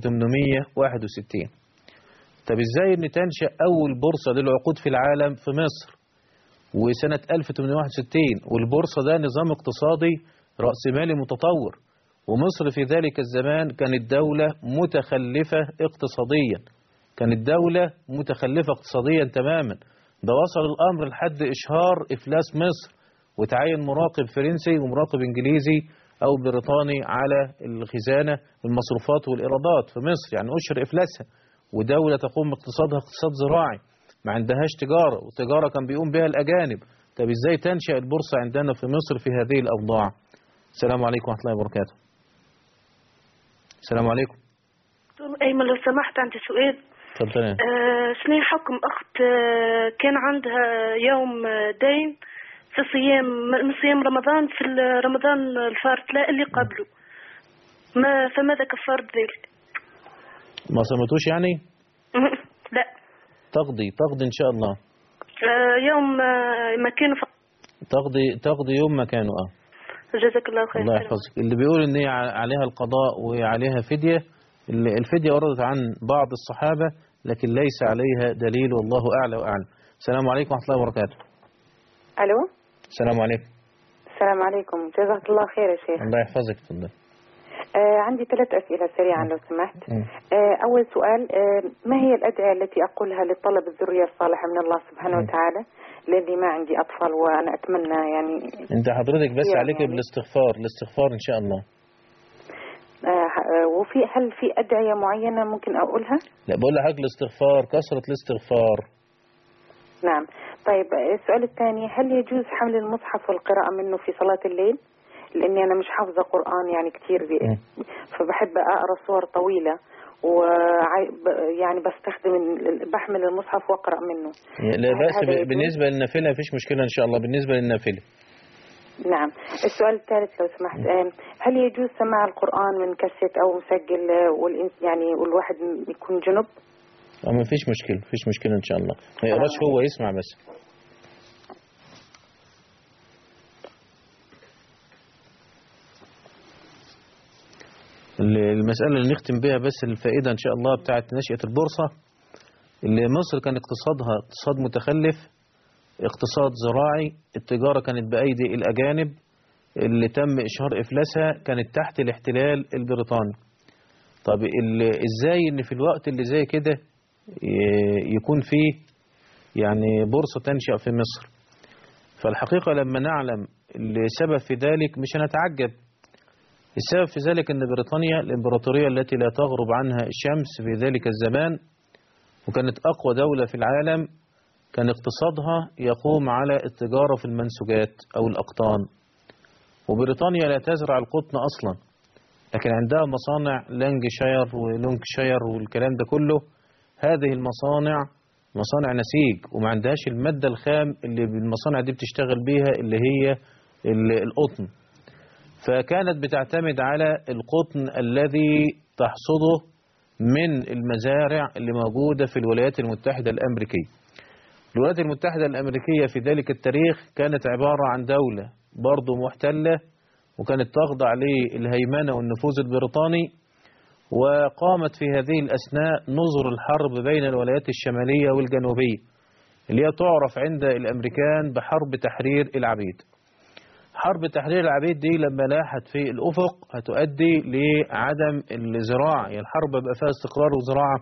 1861 طب إزاي إن تنشأ أول بورصة للعقود في العالم في مصر وسنة 1861 والبورصة ده نظام اقتصادي رأسمالي متطور ومصر في ذلك الزمان كانت دولة متخلفة اقتصاديا كانت دولة متخلفة اقتصاديا تماما ده وصل الأمر لحد إشهار إفلاس مصر وتعين مراقب فرنسي ومراقب إنجليزي أو بريطاني على الخزانة المصروفات والإيرادات في مصر يعني أشهر إفلاسها ودولة تقوم باقتصادها اقتصاد زراعي ما عندهاش تجارة والتجارة كان بيقوم بها الأجانب طب إزاي تنشأ البورصة عندنا في مصر في هذه الأوضاع السلام عليكم ورحمة الله وبركاته السلام عليكم دكتور أيمن لو سمحت عندي سؤال تفضل آه شنو حكم أخت آه كان عندها يوم آه، دين في صيام من صيام رمضان في ال- رمضان الفارط لا اللي قبله ما فماذا كفارة ذلك ما صمتوش يعني لا تقضي تقضي إن شاء الله آه يوم آه ما كانوا ف... تقضي تقضي يوم مكانه اه جزاك الله خير الله يحفظك اللي بيقول ان هي ع- عليها القضاء وعليها فدية ال- الفدية وردت عن بعض الصحابة لكن ليس عليها دليل والله أعلى وأعلم السلام عليكم ورحمة الله وبركاته الو السلام عليكم السلام عليكم جزاك الله خير يا شيخ الله يحفظك تفضل آه عندي ثلاث أسئلة سريعا لو سمحت آه أول سؤال آه ما هي الأدعية التي أقولها لطلب الذرية الصالحة من الله سبحانه وتعالى لأني ما عندي أطفال وأنا أتمنى يعني انت حضرتك بس يعني- عليك بالاستغفار الاستغفار ان شاء الله آه ه- آه، وفي هل في أدعية معينة ممكن أقولها؟ لا بقول لحضرتك الاستغفار كثرة الاستغفار نعم طيب آه، السؤال الثاني هل يجوز حمل المصحف والقراءة منه في صلاة الليل؟ لأني أنا مش حافظة قرآن يعني كثير فبحب أقرأ صور طويلة ويعني بستخدم ال- بحمل المصحف وأقرأ منه لا هل بأس هذا ب- يجوز؟ بالنسبة للنافلة مفيش مشكلة ان شاء الله بالنسبة للنافلة نعم السؤال الثالث لو سمحت آم، هل يجوز سماع القرآن من كاسيت أو مسجل آه، والإنس يعني والواحد يكون جنب اه مفيش مشكلة مفيش مشكلة ان شاء الله ما يقراش هو يسمع بس ال- المسألة اللي نختم بها بس الفائدة إن شاء الله بتاعت نشأة البورصة اللي مصر كان اقتصادها اقتصاد متخلف اقتصاد زراعي التجارة كانت بأيدي الأجانب اللي تم إشهار إفلاسها كانت تحت الاحتلال البريطاني طب ال- إزاي إن في الوقت اللي زي كده ي- يكون فيه يعني بورصة تنشأ في مصر فالحقيقة لما نعلم السبب في ذلك مش هنتعجب السبب في ذلك أن بريطانيا الإمبراطورية التي لا تغرب عنها الشمس في ذلك الزمان وكانت أقوى دولة في العالم كان اقتصادها يقوم على التجارة في المنسوجات أو الأقطان وبريطانيا لا تزرع القطن أصلا لكن عندها مصانع لانجشاير ولونكشاير والكلام ده كله هذه المصانع مصانع نسيج وما عندهاش المادة الخام اللي المصانع دي بتشتغل بيها اللي هي ال- القطن فكانت بتعتمد على القطن الذي تحصده من المزارع اللي موجودة في الولايات المتحدة الأمريكية الولايات المتحدة الأمريكية في ذلك التاريخ كانت عبارة عن دولة برضو محتلة وكانت تخضع للهيمنة والنفوذ البريطاني وقامت في هذه الأثناء نظر الحرب بين الولايات الشمالية والجنوبية اللي هي تعرف عند الأمريكان بحرب تحرير العبيد حرب تحرير العبيد دي لما لاحت في الأفق هتؤدي لعدم الزراعة يعني الحرب يبقى فيها استقرار وزراعة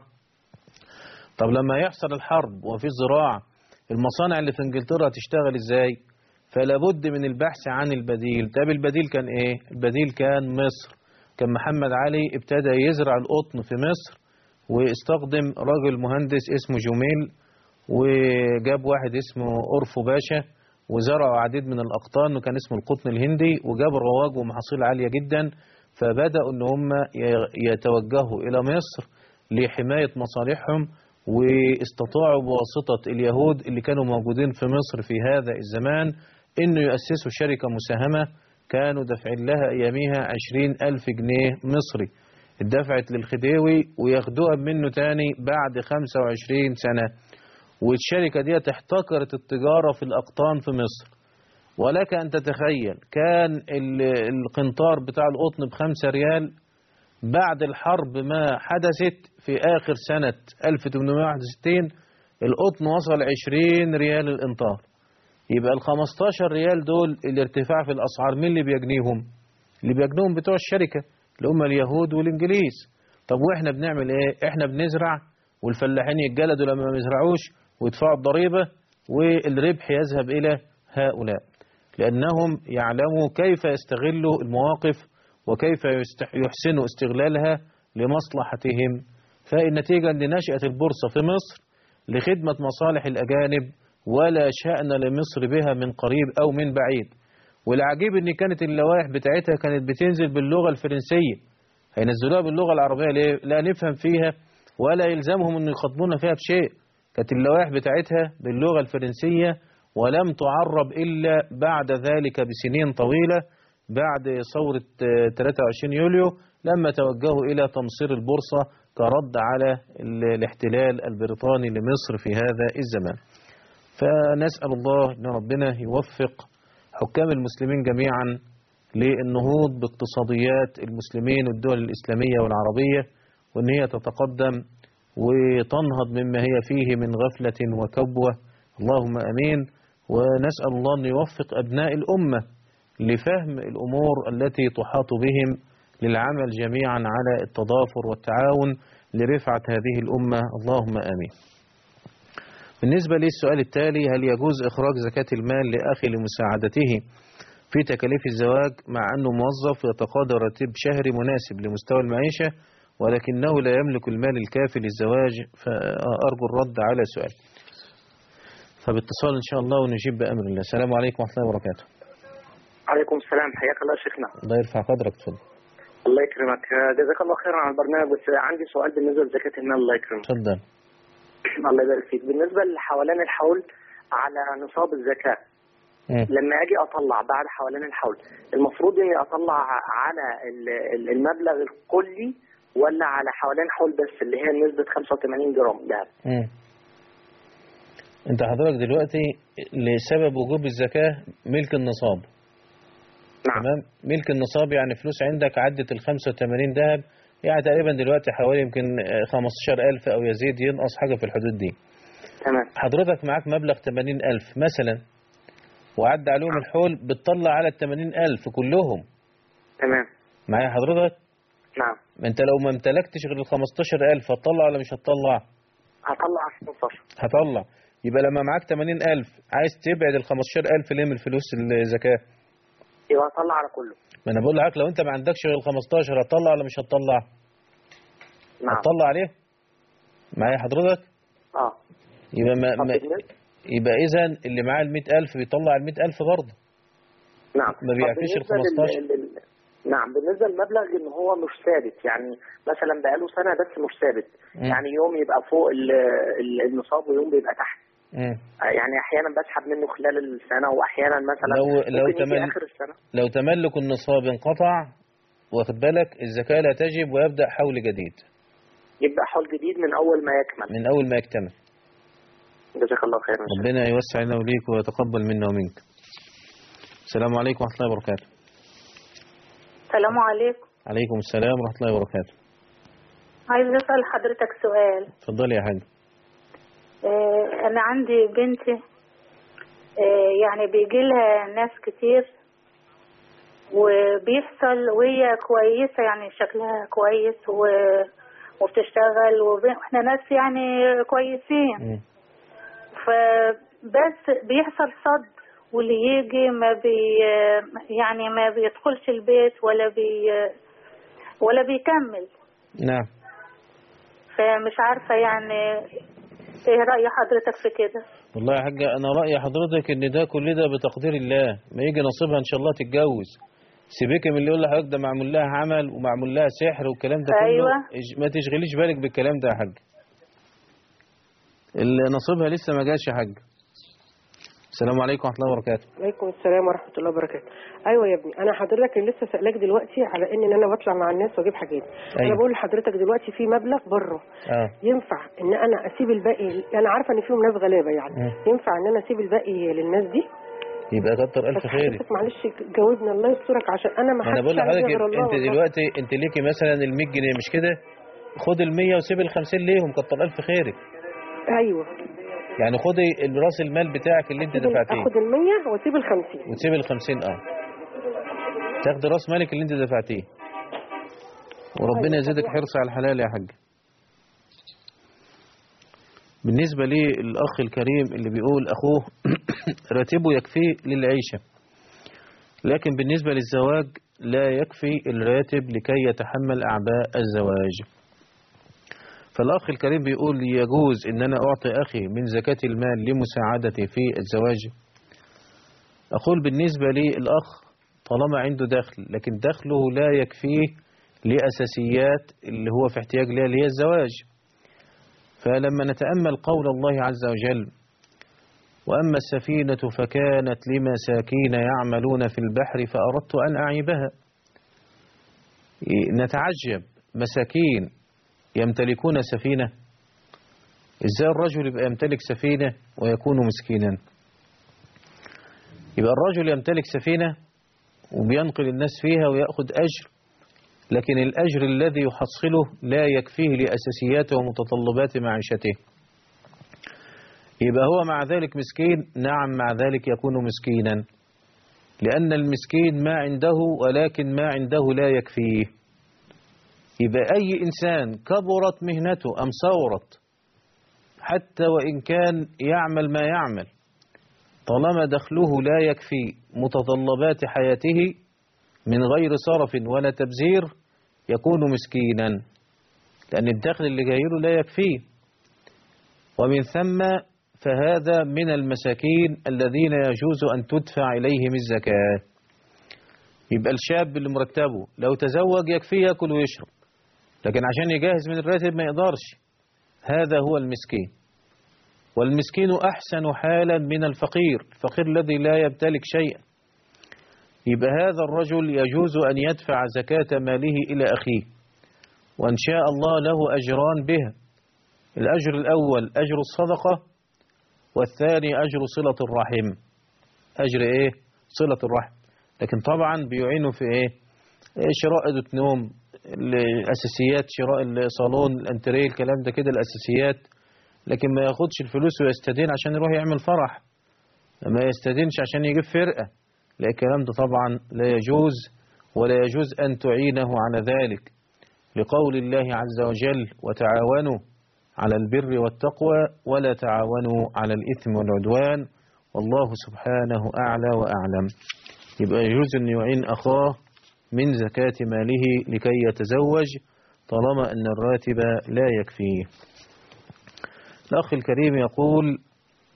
طب لما يحصل الحرب وفي زراعة المصانع اللي في انجلترا هتشتغل ازاي فلا بد من البحث عن البديل طب البديل كان ايه البديل كان مصر كان محمد علي ابتدى يزرع القطن في مصر واستخدم راجل مهندس اسمه جميل وجاب واحد اسمه أورفو باشا وزرعوا عديد من الأقطان وكان اسمه القطن الهندي وجاب رواج ومحاصيل عالية جدا فبدأوا ان هم ي- يتوجهوا إلى مصر لحماية مصالحهم واستطاعوا بواسطة اليهود اللي كانوا موجودين في مصر في هذا الزمان انه يؤسسوا شركة مساهمة كانوا دافعين لها اياميها عشرين الف جنيه مصري اتدفعت للخديوي وياخدوها منه تاني بعد 25 سنة والشركة دي احتكرت التجارة في الأقطان في مصر ولك أن تتخيل كان ال- القنطار بتاع القطن بخمسة ريال بعد الحرب ما حدثت في آخر سنة 1861 القطن وصل 20 ريال الإنطار يبقى ال 15 ريال دول الارتفاع في الأسعار مين اللي بيجنيهم اللي بيجنيهم بتوع الشركة اللي هم اليهود والإنجليز طب وإحنا بنعمل إيه إحنا بنزرع والفلاحين يتجلدوا لما ما يزرعوش ويدفعوا الضريبة والربح يذهب إلى هؤلاء لأنهم يعلموا كيف يستغلوا المواقف وكيف يست- يحسنوا استغلالها لمصلحتهم فالنتيجة أن نشأت البورصة في مصر لخدمة مصالح الأجانب ولا شأن لمصر بها من قريب أو من بعيد والعجيب أن كانت اللوائح بتاعتها كانت بتنزل باللغة الفرنسية هينزلوها باللغة العربية ليه؟ لا نفهم فيها ولا يلزمهم أن يخاطبونا فيها بشيء كانت اللوائح بتاعتها باللغة الفرنسية ولم تعرب إلا بعد ذلك بسنين طويلة بعد ثورة آه، 23 يوليو لما توجهوا إلى تمصير البورصة كرد على ال- الاحتلال البريطاني لمصر في هذا الزمان فنسأل الله أن ربنا يوفق حكام المسلمين جميعا للنهوض باقتصاديات المسلمين والدول الإسلامية والعربية وأن هي تتقدم وتنهض مما هي فيه من غفلة وكبوة اللهم أمين ونسأل الله أن يوفق أبناء الأمة لفهم الأمور التي تحاط بهم للعمل جميعا على التضافر والتعاون لرفعة هذه الأمة اللهم آمين بالنسبة للسؤال التالي هل يجوز إخراج زكاة المال لأخي لمساعدته في تكاليف الزواج مع أنه موظف يتقاضى راتب شهري مناسب لمستوى المعيشة ولكنه لا يملك المال الكافي للزواج فأرجو الرد على سؤال فباتصال إن شاء الله ونجيب بأمر الله السلام عليكم ورحمة الله وبركاته عليكم السلام حياك الله شيخنا الله يرفع قدرك تفضل الله يكرمك آه، جزاك الله خيرا على البرنامج بس عندي سؤال بالنسبه لزكاه المال الله يكرمك تفضل الله يبارك فيك بالنسبه لحولان الحول على نصاب الزكاه مم. لما اجي اطلع بعد حولان الحول المفروض اني اطلع على ال- ال- المبلغ الكلي ولا على حولان حول بس اللي هي نسبه 85 جرام دهب مم. انت حضرتك دلوقتي لسبب وجوب الزكاة ملك النصاب نعم. تمام ملك النصاب يعني فلوس عندك عدت ال 85 ذهب يعني تقريبا دلوقتي حوالي يمكن آه، 15000 او يزيد ينقص حاجة في الحدود دي تمام حضرتك معاك مبلغ 80000 مثلا وعدى عليهم الحول بتطلع على ال 80000 كلهم تمام معايا حضرتك نعم ما انت لو ما امتلكتش غير ال 15000 هتطلع ولا مش هتطلع هطلع 15 هطلع يبقى لما معاك 80000 عايز تبعد ال 15000 ليه من الفلوس الزكاة يبقى هطلع على كله ما انا بقول لحضرتك لو انت ما عندكش غير ال 15 هتطلع ولا مش هتطلع نعم هتطلع عليه معايا حضرتك اه يبقى ما, طب ما بالنسبة- يبقى إذا اللي معاه ال 100000 بيطلع ال 100000 برضه نعم ما طب بيعفيش ال بالنسبة لل- 15 لل- نعم بالنسبة للمبلغ ان هو مش ثابت يعني مثلا بقاله سنة بس مش ثابت مم. يعني يوم يبقى فوق ال- ال- النصاب ويوم بيبقى تحت مم. يعني احيانا بسحب منه خلال السنة واحيانا مثلا لو لو ممكن يجي تمل اخر السنة لو تملك النصاب انقطع واخد بالك الزكاة لا تجب ويبدأ حول جديد يبدأ حول جديد من اول ما يكمل من أول ما يكتمل جزاك الله خيرا ربنا يوسع لنا وليك ويتقبل منا ومنك السلام عليكم ورحمة الله وبركاته السلام عليكم عليكم السلام ورحمة الله وبركاته عايز اسال حضرتك سؤال اتفضلي يا حاج آه، انا عندي بنتي آه، يعني بيجي لها ناس كتير وبيحصل وهي كويسة يعني شكلها كويس و... وبتشتغل وب- واحنا ناس يعني كويسين فبس بيحصل صد واللي يجي ما بي يعني ما بيدخلش البيت ولا بي ولا بيكمل نعم فمش عارفة يعني ايه رأي حضرتك في كده والله يا حاجة أنا رأي حضرتك إن ده كل ده بتقدير الله ما يجي نصيبها إن شاء الله تتجوز سيبك من اللي يقول لحضرتك ده معمول لها عمل ومعمول لها سحر والكلام ده كله أيوة. إج- ما تشغليش بالك بالكلام ده يا حاج اللي نصيبها لسه ما جاش يا حاج السلام عليكم ورحمة الله وبركاته عليكم السلام ورحمه الله وبركاته ايوه يا ابني انا حضرتك اللي لسه سالك دلوقتي على ان انا بطلع مع الناس واجيب حاجات أيوة. انا بقول لحضرتك دلوقتي في مبلغ بره اه ينفع ان انا اسيب الباقي انا عارفه ان فيهم ناس غلابه يعني مم. ينفع ان انا اسيب الباقي للناس دي يبقى كتر ألف بس خيرك حضرتك معلش جاوبني الله يسترك عشان انا ما ما انا بقول حدش لحضرتك غير الله انت والله. دلوقتي انت ليكي مثلا ال 100 جنيه مش كده خد ال 100 وسيب ال 50 ليهم كتر الف خيرك ايوه يعني خدي راس المال بتاعك اللي انت اخد ال- دفعتيه اخد ال 100 واسيب ال 50 وتسيب ال 50 اه تاخدي راس مالك اللي انت دفعتيه وربنا يزيدك حرص على الحلال يا حاج بالنسبة للأخ الكريم اللي بيقول أخوه راتبه يكفيه للعيشة لكن بالنسبة للزواج لا يكفي الراتب لكي يتحمل أعباء الزواج فالأخ الكريم بيقول يجوز إن أنا أعطي أخي من زكاة المال لمساعدتي في الزواج أقول بالنسبة للأخ طالما عنده دخل لكن دخله لا يكفيه لأساسيات اللي هو في احتياج لها اللي هي الزواج فلما نتأمل قول الله عز وجل وأما السفينة فكانت لمساكين يعملون في البحر فأردت أن أعيبها نتعجب مساكين يمتلكون سفينة إزاي الرجل يبقى يمتلك سفينة ويكون مسكينا يبقى الرجل يمتلك سفينة وبينقل الناس فيها ويأخذ أجر لكن الأجر الذي يحصله لا يكفيه لأساسياته ومتطلبات معيشته يبقى هو مع ذلك مسكين نعم مع ذلك يكون مسكينا لأن المسكين ما عنده ولكن ما عنده لا يكفيه يبقى أي إنسان كبرت مهنته أم صورت حتى وإن كان يعمل ما يعمل طالما دخله لا يكفي متطلبات حياته من غير صرف ولا تبذير يكون مسكينا لأن الدخل اللي جايله لا يكفيه ومن ثم فهذا من المساكين الذين يجوز أن تدفع إليهم الزكاة يبقى الشاب اللي مرتبه لو تزوج يكفيه يأكل ويشرب لكن عشان يجهز من الراتب ما يقدرش هذا هو المسكين والمسكين أحسن حالا من الفقير الفقير الذي لا يمتلك شيئا يبقى هذا الرجل يجوز أن يدفع زكاة ماله إلى أخيه وإن شاء الله له أجران بها الأجر الأول أجر الصدقة والثاني أجر صلة الرحم أجر إيه؟ صلة الرحم لكن طبعا بيعينوا في إيه؟ إيه شراء أدوة نوم الأساسيات شراء الصالون الأنتريه الكلام ده كده الأساسيات لكن ما ياخدش الفلوس ويستدين عشان يروح يعمل فرح ما يستدينش عشان يجيب فرقة لا الكلام ده طبعا لا يجوز ولا يجوز أن تعينه على ذلك لقول الله عز وجل وتعاونوا على البر والتقوى ولا تعاونوا على الإثم والعدوان والله سبحانه أعلى وأعلم يبقى يجوز أن يعين أخاه من زكاة ماله لكي يتزوج طالما أن الراتب لا يكفيه الأخ الكريم يقول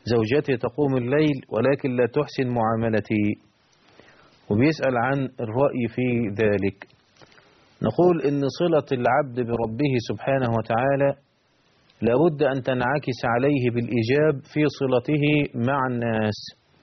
زوجتي تقوم الليل ولكن لا تحسن معاملتي وبيسأل عن الرأي في ذلك نقول إن صلة العبد بربه سبحانه وتعالى لابد أن تنعكس عليه بالإيجاب في صلته مع الناس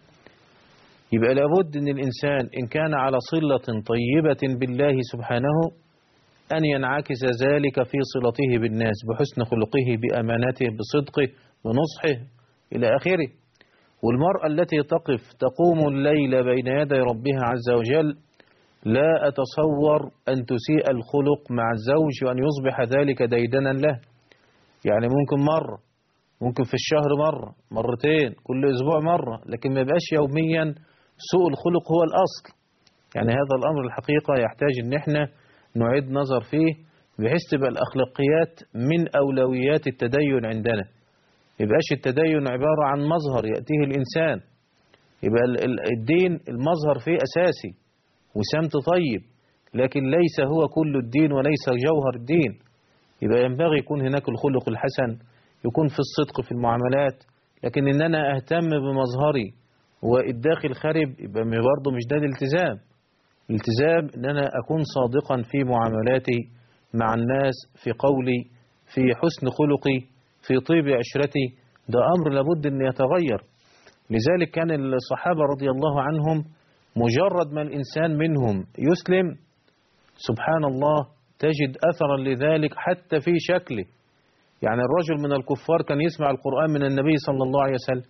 يبقى لابد أن الإنسان إن كان على صلة طيبة بالله سبحانه أن ينعكس ذلك في صلته بالناس بحسن خلقه بأمانته بصدقه بنصحه إلى آخره والمرأة التي تقف تقوم الليل بين يدي ربها عز وجل لا أتصور أن تسيء الخلق مع الزوج وأن يصبح ذلك ديدنا له يعني ممكن مرة ممكن في الشهر مرة مرتين كل أسبوع مرة لكن ما يبقاش يوميا سوء الخلق هو الأصل يعني هذا الأمر الحقيقة يحتاج أن احنا نعيد نظر فيه بحيث تبقى الأخلاقيات من أولويات التدين عندنا يبقاش التدين عبارة عن مظهر يأتيه الإنسان يبقى الدين المظهر فيه أساسي وسمت طيب لكن ليس هو كل الدين وليس جوهر الدين يبقى ينبغي يكون هناك الخلق الحسن يكون في الصدق في المعاملات لكن ان انا اهتم بمظهري والداخل خارب يبقى برضه مش ده الالتزام الالتزام ان انا اكون صادقا في معاملاتي مع الناس في قولي في حسن خلقي في طيب عشرتي ده امر لابد ان يتغير لذلك كان الصحابة رضي الله عنهم مجرد ما الانسان منهم يسلم سبحان الله تجد أثرا لذلك حتى في شكله يعني الرجل من الكفار كان يسمع القرآن من النبي صلى الله عليه وسلم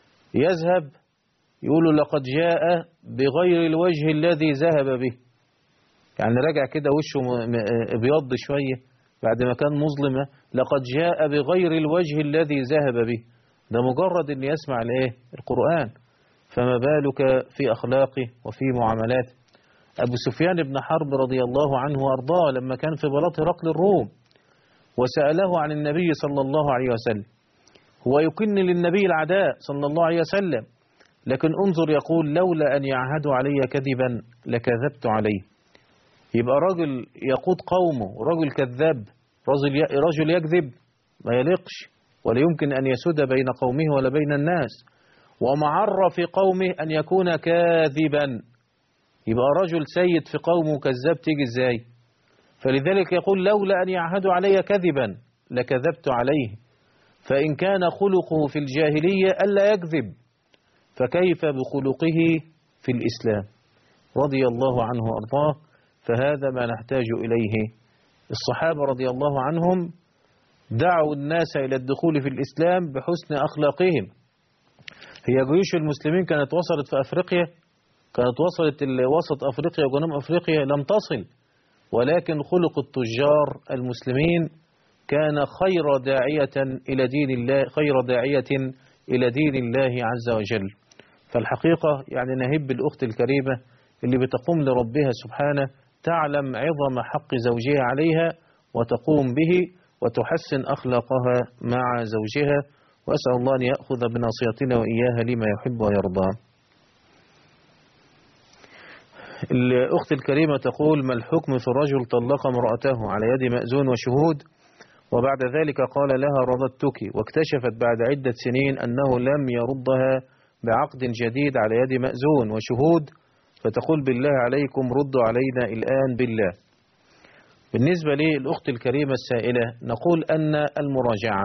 يذهب يقول لقد جاء بغير الوجه الذي ذهب به يعني رجع كده وشه ابيض شوية بعد ما كان مظلمة لقد جاء بغير الوجه الذي ذهب به ده مجرد ان يسمع الايه القرآن فما بالك في أخلاقه وفي معاملاته أبو سفيان بن حرب رضي الله عنه وأرضاه لما كان في بلاط هرقل الروم وسأله عن النبي صلى الله عليه وسلم هو يكن للنبي العداء صلى الله عليه وسلم لكن انظر يقول لولا أن يعهدوا علي كذبا لكذبت عليه يبقى رجل يقود قومه رجل كذاب رجل رجل يكذب ما يليقش ولا يمكن أن يسود بين قومه ولا بين الناس ومعر في قومه أن يكون كاذبا يبقى رجل سيد في قومه كذاب تيجي ازاي فلذلك يقول لولا أن يعهدوا علي كذبا لكذبت عليه فإن كان خلقه في الجاهلية ألا يكذب فكيف بخلقه في الإسلام رضي الله عنه وأرضاه فهذا ما نحتاج إليه الصحابة رضي الله عنهم دعوا الناس إلى الدخول في الإسلام بحسن أخلاقهم هي جيوش المسلمين كانت وصلت في أفريقيا كانت وصلت وسط أفريقيا وجنوب أفريقيا لم تصل ولكن خلق التجار المسلمين كان خير داعية إلى دين الله خير داعية إلى دين الله عز وجل فالحقيقة يعني نهب الأخت الكريمة اللي بتقوم لربها سبحانه تعلم عظم حق زوجها عليها وتقوم به وتحسن أخلاقها مع زوجها وأسأل الله أن يأخذ بناصيتنا وإياها لما يحب ويرضى الأخت الكريمة تقول ما الحكم في الرجل طلق امرأته على يد مأذون وشهود وبعد ذلك قال لها رضتك واكتشفت بعد عدة سنين أنه لم يردها بعقد جديد على يد مأذون وشهود فتقول بالله عليكم ردوا علينا الآن بالله بالنسبة للأخت الكريمة السائلة نقول أن المراجعة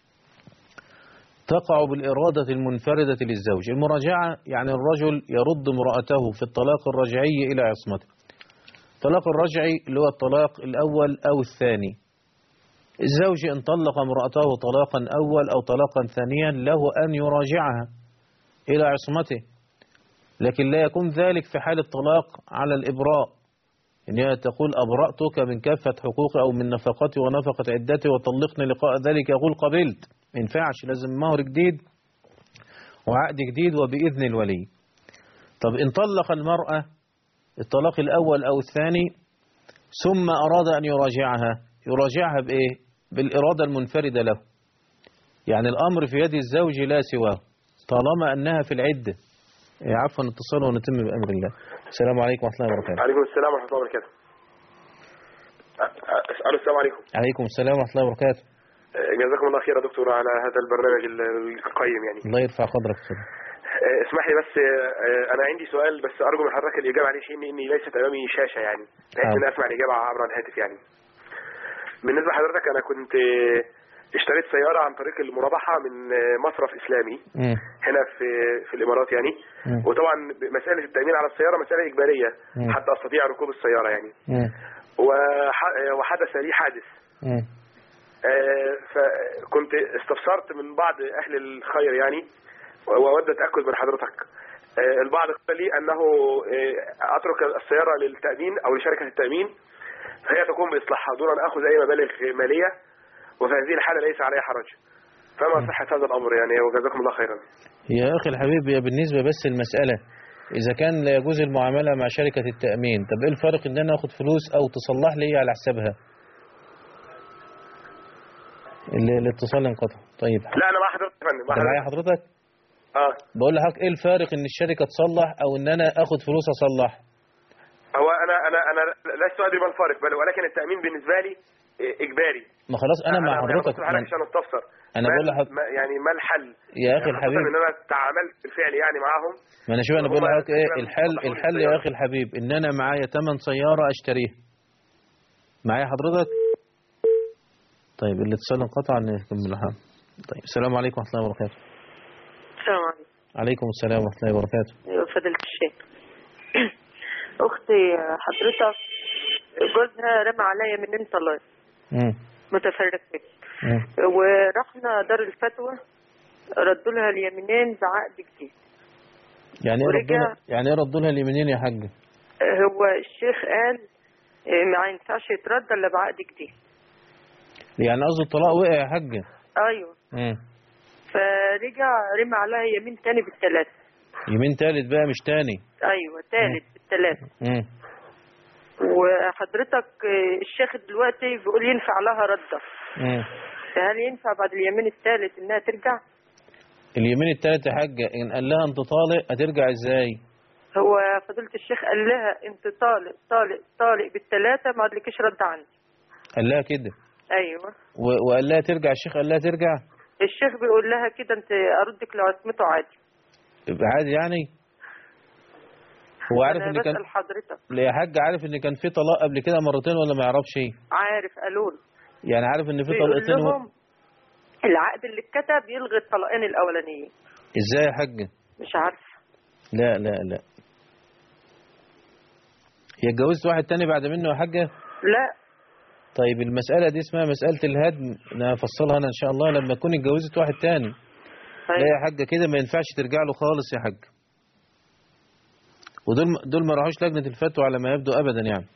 تقع بالإرادة المنفردة للزوج المراجعة يعني الرجل يرد امرأته في الطلاق الرجعي إلى عصمته الطلاق الرجعي اللي هو الطلاق الأول أو الثاني الزوج إن طلق امرأته طلاقا أول أو طلاقا ثانيا له أن يراجعها إلى عصمته لكن لا يكون ذلك في حال الطلاق على الإبراء إن هي تقول أبرأتك من كافة حقوقي أو من نفقتي ونفقة عدتي وطلقني لقاء ذلك يقول قبلت ما ينفعش لازم مهر جديد وعقد جديد وبإذن الولي طب إن طلق المرأة الطلاق الأول أو الثاني ثم أراد أن يراجعها يراجعها بإيه بالإرادة المنفردة له يعني الأمر في يد الزوج لا سواه طالما أنها في العدة عفوا اتصال ونتم بأمر الله السلام عليكم ورحمة الله وبركاته عليكم السلام ورحمة الله وبركاته أسأل السلام عليكم عليكم السلام ورحمة الله وبركاته جزاكم الله خير يا دكتور على هذا البرنامج ال- القيم يعني الله يرفع قدرك كده آه، اسمح لي بس آه، انا عندي سؤال بس ارجو من حضرتك الاجابه عليه شيء اني ليست امامي شاشه يعني بحيث آه. ان اسمع الاجابه عبر الهاتف يعني بالنسبه لحضرتك انا كنت آه، اشتريت سياره عن طريق المرابحه من آه، مصرف اسلامي مم. هنا في في الامارات يعني مم. وطبعا مساله التامين على السياره مساله اجباريه مم. حتى استطيع ركوب السياره يعني مم. وح- وحدث لي حادث مم. آه، فكنت استفسرت من بعض اهل الخير يعني واود اتاكد من حضرتك آه، البعض قال لي انه آه، اترك السياره للتامين او لشركه التامين فهي تقوم باصلاحها دون ان اخذ اي مبالغ ماليه وفي هذه الحاله ليس علي حرج فما صحه هذا الامر يعني وجزاكم الله خيرا يا أخي الحبيب هي بالنسبة بس المسألة إذا كان لا يجوز المعاملة مع شركة التأمين طب إيه الفرق إن أنا أخد فلوس أو تصلح لي على حسابها ال- الاتصال انقطع طيب لا انا مع حضرتك يا فندم مع أنت معايا حضرتك حضرتك اه بقول لحضرتك إيه الفارق إن الشركة تصلح أو إن أنا أخد فلوس أصلح هو انا انا انا لست ادري ما الفارق بل ولكن التامين بالنسبه لي آه، اجباري ما خلاص أنا مع حضرتك بس حضرتك عشان استفسر أنا ما- بقول لحضرتك ما- يعني ما الحل يا أخي خاصة الحبيب ان انا تعاملت بالفعل يعني معاهم ما انا شوف انا بقول وهم لحضرتك ايه تقريباً الحل صلحوا لي الحل يا السيارة. اخي الحبيب ان انا معايا ثمن سياره اشتريها معايا حضرتك طيب الاتصال انقطع نكمل الحال طيب السلام عليكم ورحمه الله وبركاته السلام عليكم عليكم السلام ورحمه الله وبركاته أيوة، فضيلة الشيخ أختي حضرتك جوزها رمى عليا منين طلاق امم متفرقين امم ورحنا دار الفتوى ردوا لها اليمينين بعقد جديد يعني ايه ورجع- ردوا يعني ايه ردوا لها اليمينين يا حاج هو الشيخ قال إيه، ما ينفعش يترد الا بعقد جديد يعني قصدي الطلاق وقع يا حاج ايوه امم فرجع رمى عليها يمين تاني بالثلاثة يمين تالت بقى مش تاني ايوه تالت بالثلاثة امم وحضرتك آه، الشيخ دلوقتي بيقول ينفع لها ردة امم فهل ينفع بعد اليمين الثالث انها ترجع؟ اليمين التالت يا حاج ان قال لها انت طالق هترجع ازاي هو فضيلة الشيخ قال لها انت طالق طالق طالق بالثلاثة ما عادلكيش رد عندي قال لها كده ايوه و- وقال لها ترجع الشيخ قال لها ترجع الشيخ بيقول لها كده انت اردك لو عصمته عادي يبقى عادي يعني هو عارف انا ان كان بسأل حضرتك لا يا حاج عارف ان كان في طلاق قبل كده مرتين ولا ما يعرفش ايه عارف قالوا له يعني عارف ان في بيقول طلقتين و... لهم العقد اللي اتكتب يلغي الطلقين الاولانيين ازاي يا حاج مش عارفه لا لا لا هي اتجوزت واحد تاني بعد منه يا حاجة لا طيب المسألة دي اسمها مسألة الهدم انا هفصلها انا ان شاء الله لما تكون اتجوزت واحد تاني لا يا حاجة كده ما ينفعش ترجع له خالص يا حاج ودول دول ما راحوش لجنة الفتوى على ما يبدو ابدا يعني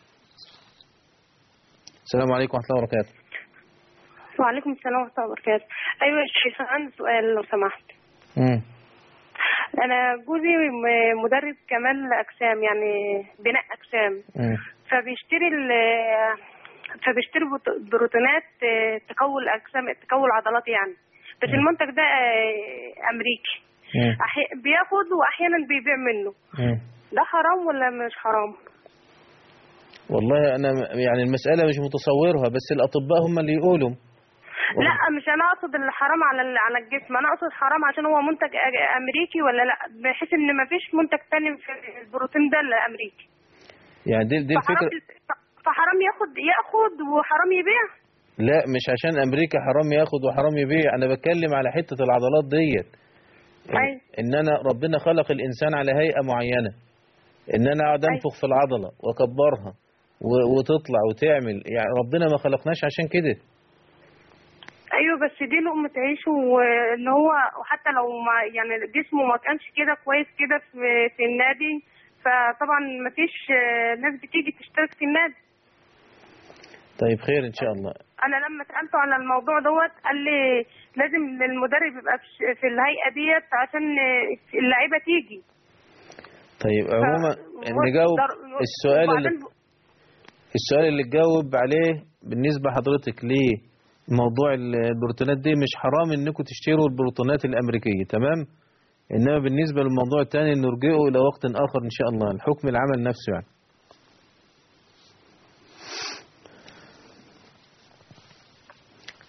السلام عليكم ورحمة الله وبركاته وعليكم السلام ورحمة الله وبركاته أيوة يا شيخ عندي سؤال لو سمحت امم أنا جوزي م- مدرب كمال أجسام يعني بناء أجسام امم فبيشتري ال فبيشتري بط- بروتينات آه، تقوي الأجسام تقوي العضلات يعني بس المنتج ده آه، أمريكي امم أحي- بياخد وأحيانا بيبيع منه امم ده حرام ولا مش حرام؟ والله انا يعني المسألة مش متصورها بس الاطباء هم اللي يقولوا لا مش انا اقصد الحرام على ال- على الجسم انا اقصد حرام عشان هو منتج أ- امريكي ولا لا بحيث ان ما فيش منتج تاني في البروتين ده الا امريكي يعني دي, دي فحرام الفكرة فحرام ياخد ياخد وحرام يبيع لا مش عشان امريكا حرام ياخد وحرام يبيع انا بتكلم على حتة العضلات ديت أيوة. ان انا ربنا خلق الانسان على هيئة معينة ان انا اقعد انفخ في العضلة واكبرها و- وتطلع وتعمل يعني ربنا ما خلقناش عشان كده ايوه بس دي لقمة عيش وان هو وحتى لو ما يعني جسمه ما كانش كده كويس كده في في النادي فطبعا ما فيش آه، ناس بتيجي تشترك في النادي طيب خير ان شاء الله انا لما سالته على الموضوع دوت قال لي لازم المدرب يبقى في- في الهيئه ديت عشان اللعيبه تيجي طيب عموما نجاوب السؤال اللي السؤال اللي تجاوب عليه بالنسبة حضرتك ليه موضوع البروتينات دي مش حرام انكم تشتروا البروتينات الامريكية تمام انما بالنسبة للموضوع الثاني نرجعه الى وقت اخر ان شاء الله الحكم العمل نفسه يعني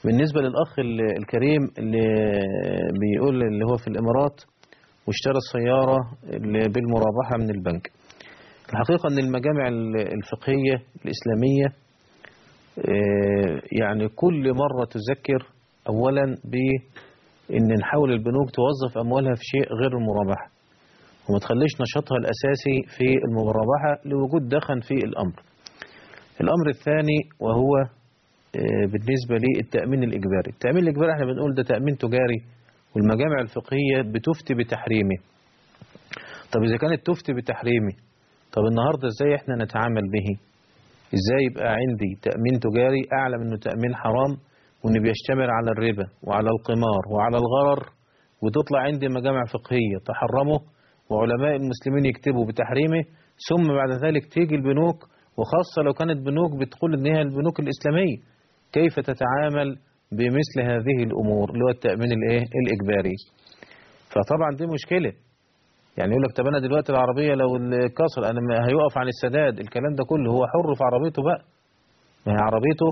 بالنسبة للأخ ال- الكريم اللي بيقول اللي هو في الإمارات واشترى السيارة اللي بالمرابحة من البنك الحقيقة أن المجامع ال- الفقهية الإسلامية آه، يعني كل مرة تذكر أولا بأن نحاول البنوك توظف أموالها في شيء غير المرابحة وما تخليش نشاطها الأساسي في المرابحة لوجود دخن في الأمر الأمر الثاني وهو آه، بالنسبة للتأمين الإجباري التأمين الإجباري احنا بنقول ده تأمين تجاري والمجامع الفقهية بتفتي بتحريمه طب إذا كانت تفتي بتحريمه طب النهاردة إزاي احنا نتعامل به إزاي يبقى عندي تأمين تجاري أعلم أنه تأمين حرام وأنه بيشتمل على الربا وعلى القمار وعلى الغرر وتطلع عندي مجامع فقهية تحرمه وعلماء المسلمين يكتبوا بتحريمه ثم بعد ذلك تيجي البنوك وخاصة لو كانت بنوك بتقول إن هي البنوك الإسلامية كيف تتعامل بمثل هذه الأمور اللي هو التأمين الإيه الإجباري فطبعا دي مشكلة يعني يقول لك طب أنا دلوقتي العربية لو الكسر أنا ما هيقف عن السداد الكلام ده كله هو حر في عربيته بقى ما هي عربيته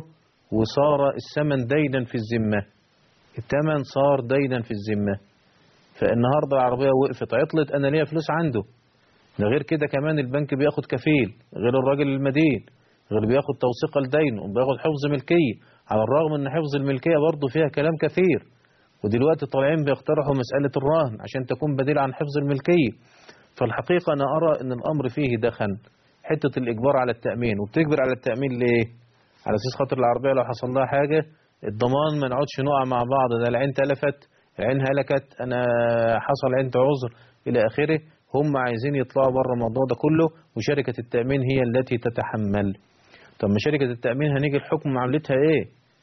وصار الثمن دينا في الذمة الثمن صار دينا في الذمة فالنهاردة العربية وقفت عطلت أنا ليا فلوس عنده ده غير كده كمان البنك بياخد كفيل غير الراجل المدين غير بياخد توثيق الدين وبياخد حفظ ملكية على الرغم ان حفظ الملكية برضه فيها كلام كثير ودلوقتي طالعين بيقترحوا مسألة الرهن عشان تكون بديل عن حفظ الملكية فالحقيقة أنا أرى أن الأمر فيه دخن حتة الإجبار على التأمين وبتجبر على التأمين ليه؟ على أساس خاطر العربية لو حصل لها حاجة الضمان ما نقعدش نقع مع بعض ده العين تلفت العين هلكت أنا حصل عندي عذر إلى آخره هم عايزين يطلعوا بره الموضوع ده كله وشركة التأمين هي التي تتحمل طب ما شركة التأمين هنيجي الحكم معاملتها إيه؟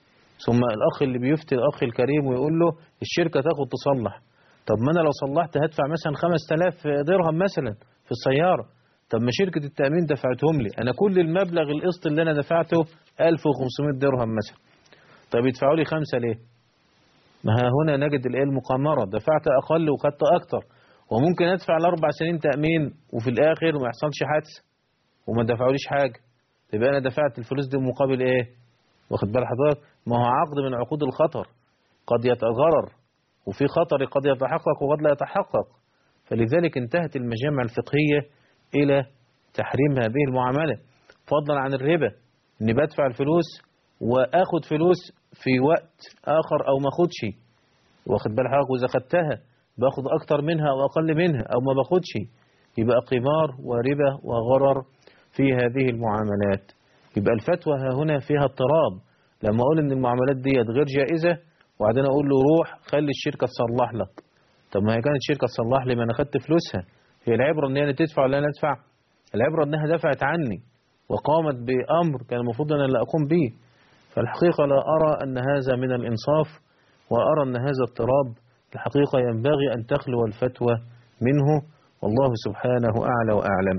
ثم الأخ اللي بيفتي الأخ الكريم ويقول له الشركة تاخد تصلح طب ما أنا لو صلحت هدفع مثلا 5000 درهم مثلا في السيارة طب ما شركة التأمين دفعتهم لي أنا كل المبلغ القسط اللي أنا دفعته 1500 درهم مثلا طب يدفعوا لي خمسة ليه ما ها هنا نجد الإيه المقامرة دفعت أقل وخدت أكتر وممكن أدفع لأربع سنين تأمين وفي الآخر ما يحصلش حادثة وما دفعوليش حاجة يبقى أنا دفعت الفلوس دي مقابل إيه واخد بال حضرتك ما هو عقد من عقود الخطر قد يتغرر وفي خطر قد يتحقق وقد لا يتحقق فلذلك انتهت المجامع الفقهية إلى تحريم هذه المعاملة فضلا عن الربا اني بدفع الفلوس واخد فلوس في وقت اخر او ما اخدش واخد بال حضرتك واذا خدتها باخد اكتر منها او اقل منها او ما باخدش يبقى قمار وربا وغرر في هذه المعاملات يبقى الفتوى ها هنا فيها اضطراب لما اقول ان المعاملات ديت غير جائزة وبعدين اقول له روح خلي الشركة تصلح لك طب ما هي كانت شركة تصلح لي ما انا خدت فلوسها هي العبرة ان هي تدفع ولا انا ادفع العبرة انها دفعت عني وقامت بامر كان المفروض انا اللي اقوم به فالحقيقة لا ارى ان هذا من الانصاف وارى ان هذا اضطراب الحقيقة ينبغي ان تخلو الفتوى منه والله سبحانه اعلى واعلم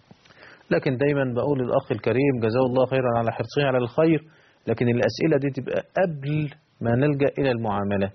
لكن دايما بقول للأخ الكريم جزاه الله خيرا على حرصه على الخير لكن الأسئلة دي تبقى قبل ما نلجأ إلى المعاملة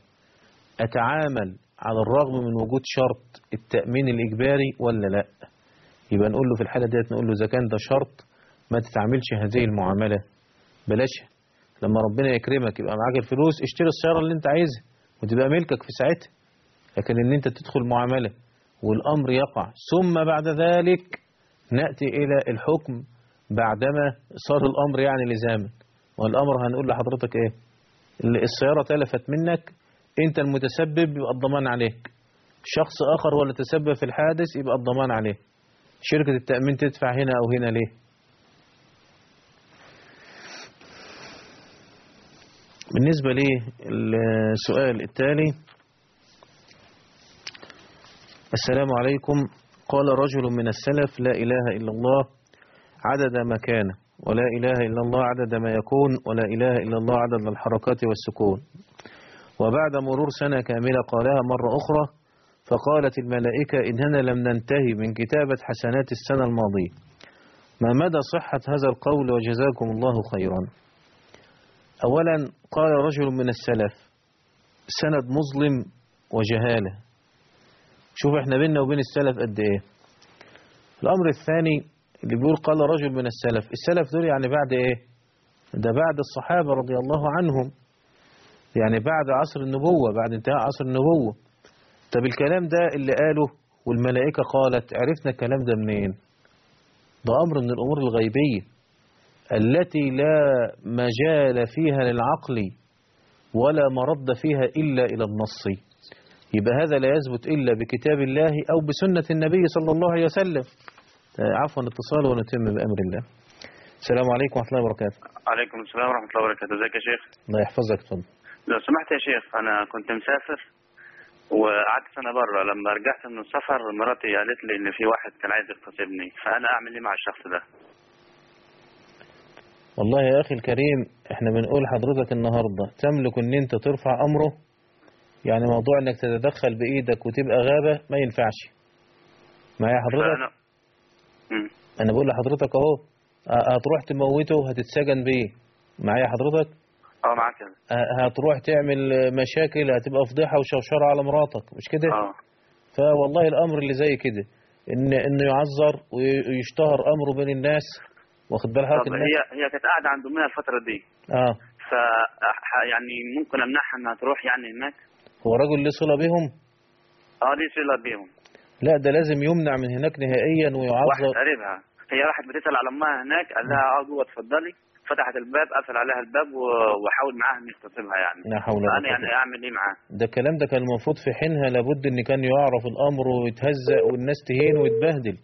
أتعامل على الرغم من وجود شرط التأمين الإجباري ولا لا يبقى نقول له في الحالة ديت نقول له إذا كان ده شرط ما تتعاملش هذه المعاملة بلاش لما ربنا يكرمك يبقى معاك الفلوس اشتري السيارة اللي انت عايزها وتبقى ملكك في ساعتها لكن ان انت تدخل معاملة والأمر يقع ثم بعد ذلك نأتي إلى الحكم بعدما صار الأمر يعني لزاما والأمر هنقول لحضرتك إيه السيارة تلفت منك أنت المتسبب يبقى الضمان عليك شخص آخر هو اللي تسبب في الحادث يبقى الضمان عليه شركة التأمين تدفع هنا أو هنا ليه بالنسبة للسؤال التالي السلام عليكم قال رجل من السلف لا إله إلا الله عدد ما كان ولا إله إلا الله عدد ما يكون ولا إله إلا الله عدد الحركات والسكون وبعد مرور سنة كاملة قالها مرة أخرى فقالت الملائكة إننا لم ننتهي من كتابة حسنات السنة الماضية ما مدى صحة هذا القول وجزاكم الله خيرا أولا قال رجل من السلف سند مظلم وجهالة شوف احنا بيننا وبين السلف قد ايه الامر الثاني اللي بيقول قال رجل من السلف السلف دول يعني بعد ايه ده بعد الصحابة رضي الله عنهم يعني بعد عصر النبوة بعد انتهاء عصر النبوة طب الكلام ده اللي قاله والملائكة قالت عرفنا الكلام ده منين ده أمر من الأمور الغيبية التي لا مجال فيها للعقل ولا مرد فيها إلا إلى النص يبقى هذا لا يثبت إلا بكتاب الله أو بسنة النبي صلى الله عليه وسلم عفوا اتصال ونتم بأمر الله السلام عليكم ورحمة الله وبركاته عليكم السلام ورحمة الله وبركاته ازيك يا شيخ الله يحفظك اتفضل لو سمحت يا شيخ أنا كنت مسافر وقعدت سنة بره لما رجعت من السفر مراتي قالت لي إن في واحد كان عايز يغتصبني فأنا أعمل إيه مع الشخص ده والله يا أخي الكريم احنا بنقول حضرتك النهاردة تملك ان انت ترفع أمره يعني موضوع انك تتدخل بإيدك وتبقى غابة ما ينفعش معايا حضرتك فأنا مم. انا بقول لحضرتك اهو ه- هتروح تموته هتتسجن بيه معايا حضرتك اه معاك يا ه- هتروح تعمل مشاكل هتبقى فضيحة وشوشرة على مراتك مش كده اه فوالله الامر اللي زي كده ان انه يعذر ويشتهر امره بين الناس واخد بال حضرتك طب الناس هي هي كانت قاعدة عند أمها الفترة دي اه ف يعني ممكن أمنعها إنها تروح يعني هناك هو رجل له صلة بهم اه دي صلة بيهم لا ده لازم يمنع من هناك نهائيا واحد ويعذر قريبها هي راحت بتسأل على أمها هناك قال لها اه جوه اتفضلي فتحت الباب قفل عليها الباب و- وحاول معاها إن يغتصبها يعني لا حول ولا فأنا قوة يعني أعمل إيه معاه ده الكلام ده كان المفروض في حينها لابد ان كان يعرف الامر ويتهزأ والناس تهين ويتبهدل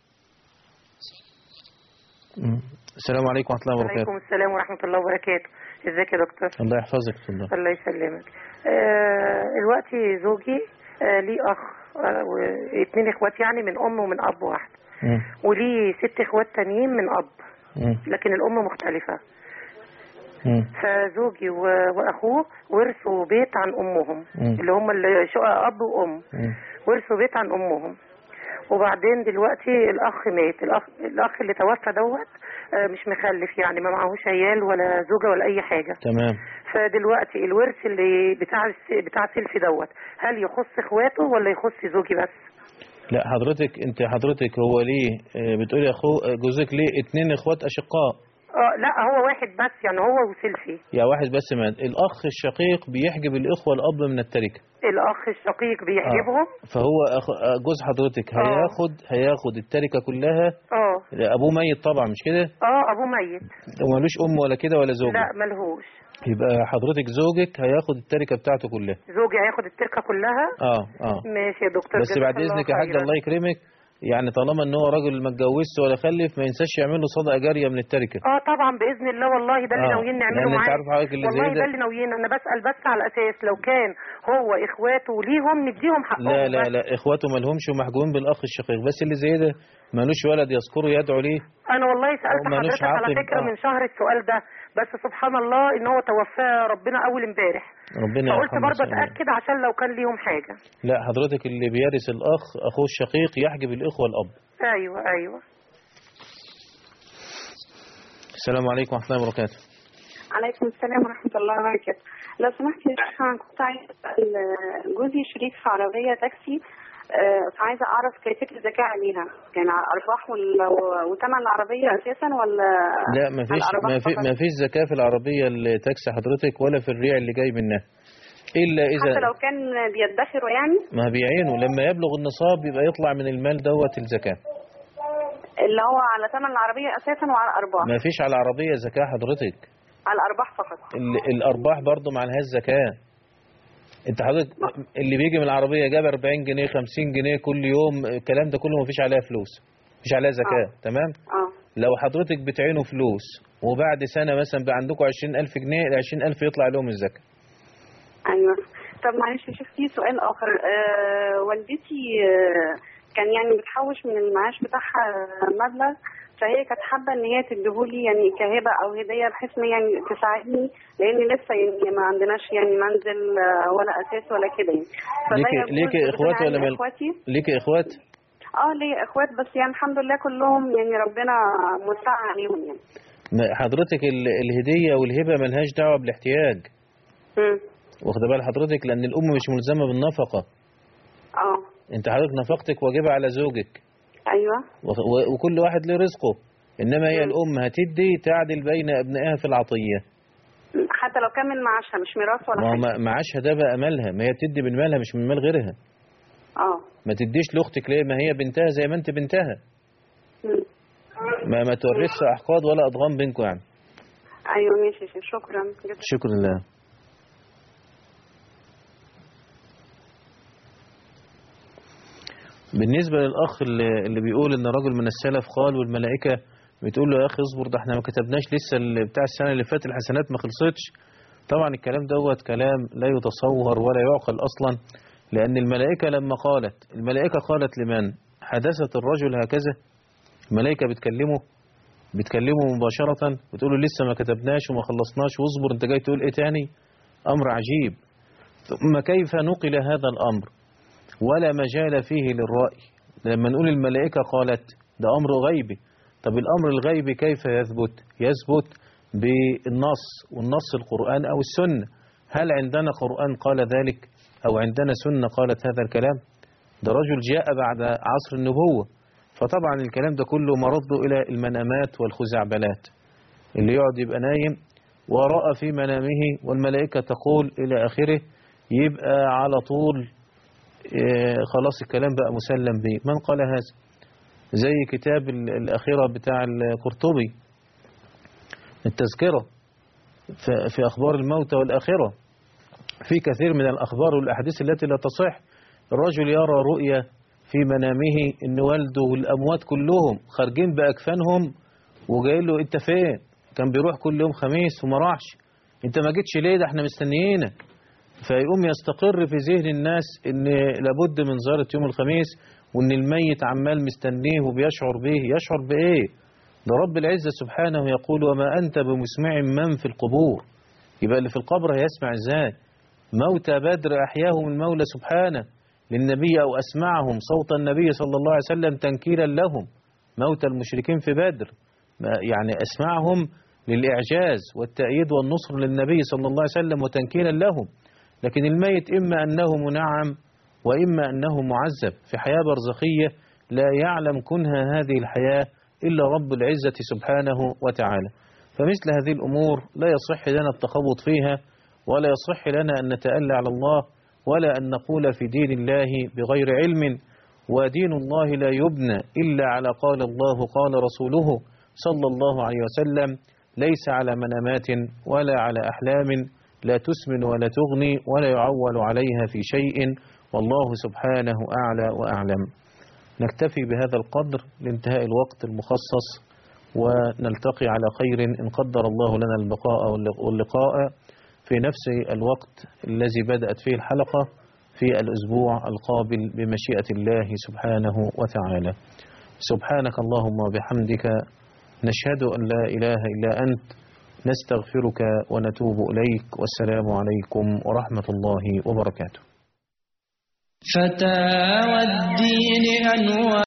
مم. السلام عليكم ورحمة الله وبركاته عليكم السلام ورحمة الله وبركاته ازيك يا دكتور الله يحفظك اتفضل الله يسلمك آه الوقت زوجي آه ليه اخ آه واثنين اخوات يعني من ام ومن اب واحد مم. وليه ست اخوات تانيين من اب مم. لكن الام مختلفة مم. فزوجي و- واخوه ورثوا بيت عن امهم مم. اللي هم اللي شقق اب وام مم. ورثوا بيت عن امهم وبعدين دلوقتي الاخ مات الاخ الاخ اللي توفى دوت آه، مش مخلف يعني ما معهوش عيال ولا زوجه ولا اي حاجه تمام فدلوقتي الورث اللي بتاع الس- بتاع سيلفي دوت هل يخص اخواته ولا يخص زوجي بس لا حضرتك انت حضرتك هو ليه آه، بتقولي اخو آه، جوزك ليه اتنين اخوات اشقاء اه لا هو واحد بس يعني هو وسيلفي يا واحد بس مات الاخ الشقيق بيحجب الاخوة الاب من التركة الاخ الشقيق بيحجبهم فهو أخ... آه، جوز حضرتك هياخد هياخد التركة كلها اه ابوه ميت طبعا مش كده اه ابوه ميت ومالوش ام ولا كده ولا زوجة لا ملهوش يبقى حضرتك زوجك هياخد التركة بتاعته كلها زوجي هياخد التركه كلها اه اه ماشي يا دكتور بس جزاك بعد الله اذنك يا حاج خيرا. الله يكرمك يعني طالما ان هو راجل ما اتجوزش ولا خلف ما ينساش يعمل له صدقه جاريه من التركه اه طبعا باذن الله والله ده اللي آه، ناويين لأن نعمله أنت معاه عارف حضرتك اللي زي والله ده- ده اللي ناويين انا بسال بس على اساس لو كان هو اخواته ليهم نديهم حقهم لا لا بس. لا اخواته ما لهمش ومحجوبين بالاخ الشقيق بس اللي زي ده مالوش ولد يذكره يدعو ليه انا والله سالت أو مالوش حضرتك على عاقل، فكره آه. من شهر السؤال ده بس سبحان الله ان هو توفاه ربنا اول امبارح ربنا فقلت يرحمه برضه إن شاء الله. اتاكد عشان لو كان ليهم حاجه لا حضرتك اللي بيرث الاخ اخوه الشقيق يحجب الاخوه الاب ايوه ايوه السلام عليكم ورحمه الله وبركاته عليكم السلام ورحمة الله وبركاته لو سمحت يا شيخ أنا كنت عايزة أسأل آه، جوزي شريك في عربية تاكسي آه، فعايزة أعرف كيفية الزكاة عليها يعني على الأرباح وال- وثمن العربية أساسا ولا لا ما فيش على الأرباح ما في فقط؟ ما فيش زكاه في العربيه اللي تاكسي حضرتك ولا في الريع اللي جاي منها الا حتى اذا لو كان بيدخروا يعني ما بيعينه لما يبلغ النصاب يبقى يطلع من المال دوت الزكاه اللي هو على ثمن العربية أساسا وعلى الأرباح ما فيش على العربيه زكاه حضرتك على الأرباح فقط ال- الارباح برضو ما لهاش زكاه انت حضرتك اللي بيجي من العربيه جاب 40 جنيه 50 جنيه كل يوم الكلام ده كله ما فيش عليها فلوس مفيش عليها زكاه تمام اه لو حضرتك بتعينوا فلوس وبعد سنه مثلا بقى عندكم 20000 جنيه ال 20000 يطلع لهم الزكاه ايوه طب معلش يا شيخ في سؤال اخر آه والدتي آه كان يعني بتحوش من المعاش بتاعها مبلغ فهي كانت حابه ان هي تديهولي يعني كهبه او هديه بحيث ان يعني تساعدني لان لسه يعني ما عندناش يعني منزل آه، ولا اساس ولا كده يعني فده ليكي يجوز ليكي بناء اخوات ولا على مال اخواتي ليكي اخوات اه ليا اخوات بس يعني الحمد لله كلهم يعني ربنا مستعان عليهم يعني ما حضرتك ال- الهديه والهبه ملهاش دعوه بالاحتياج مم. واخده بال حضرتك لان الام مش ملزمه بالنفقه اه انت حضرتك نفقتك واجبه على زوجك ايوه و- و- وكل واحد له رزقه انما هي الام هتدي تعدل بين ابنائها في العطيه حتى لو كان من معاشها مش ميراث ولا ما هو حاجه ما- معاشها ده بقى مالها ما هي بتدي من مالها مش من مال غيرها اه ما تديش لاختك ليه ما هي بنتها زي ما انت بنتها مم. ما ما تورثش احقاد ولا اضغام بينكم يعني ايوه ماشي يا شيخ شكرا جدا شكرا لله بالنسبة للأخ اللي, اللي بيقول إن رجل من السلف قال والملائكة بتقول له يا أخي اصبر ده احنا ما كتبناش لسه اللي بتاع السنة اللي فاتت الحسنات ما خلصتش طبعا الكلام دوت كلام لا يتصور ولا يعقل أصلا لأن الملائكة لما قالت الملائكة قالت لمن حدثت الرجل هكذا الملائكة بتكلمه بتكلمه مباشرة بتقول له لسه ما كتبناش وما خلصناش واصبر انت جاي تقول ايه تاني أمر عجيب ثم كيف نقل هذا الأمر ولا مجال فيه للرأي لما نقول الملائكة قالت ده أمر غيبي طب الأمر الغيبي كيف يثبت يثبت بالنص والنص القرآن أو السنة هل عندنا قرآن قال ذلك أو عندنا سنة قالت هذا الكلام ده رجل جاء بعد عصر النبوة فطبعا الكلام ده كله مرده إلى المنامات والخزعبلات اللي يقعد يبقى نايم ورأى في منامه والملائكة تقول إلى آخره يبقى على طول إيه، خلاص الكلام بقى مسلم به من قال هذا زي كتاب ال- الأخيرة بتاع القرطبي التذكرة في- في أخبار الموتى والآخرة في كثير من الأخبار والأحاديث التي لا تصح الرجل يرى رؤية في منامه إن والده والأموات كلهم خارجين بأكفانهم وجاي له أنت فين كان بيروح كل يوم خميس وما راحش أنت ما جيتش ليه ده احنا مستنيينك فيقوم يستقر في ذهن الناس ان لابد من زيارة يوم الخميس وان الميت عمال مستنيه وبيشعر به يشعر بايه ده رب العزة سبحانه يقول وما انت بمسمع من في القبور يبقى اللي في القبر هيسمع ازاي موتى بدر احياهم المولى سبحانه للنبي او اسمعهم صوت النبي صلى الله عليه وسلم تنكيلا لهم موتى المشركين في بدر ما- يعني اسمعهم للاعجاز والتأييد والنصر للنبي صلى الله عليه وسلم وتنكيلا لهم لكن الميت إما أنه منعم وإما أنه معذب في حياة برزخية لا يعلم كنها هذه الحياة إلا رب العزة سبحانه وتعالى فمثل هذه الأمور لا يصح لنا التخبط فيها ولا يصح لنا أن نتألى على الله ولا أن نقول في دين الله بغير علم ودين الله لا يبنى إلا على قال الله قال رسوله صلى الله عليه وسلم ليس على منامات ولا على أحلام لا تسمن ولا تغني ولا يعول عليها في شيء والله سبحانه أعلى وأعلم نكتفي بهذا القدر لانتهاء الوقت المخصص ونلتقي على خير إن قدر الله لنا البقاء واللقاء في نفس الوقت الذي بدأت فيه الحلقة في الأسبوع القابل بمشيئة الله سبحانه وتعالى سبحانك اللهم وبحمدك نشهد أن لا إله إلا أنت نستغفرك ونتوب إليك والسلام عليكم ورحمة الله وبركاته فتاوى الدين أنوار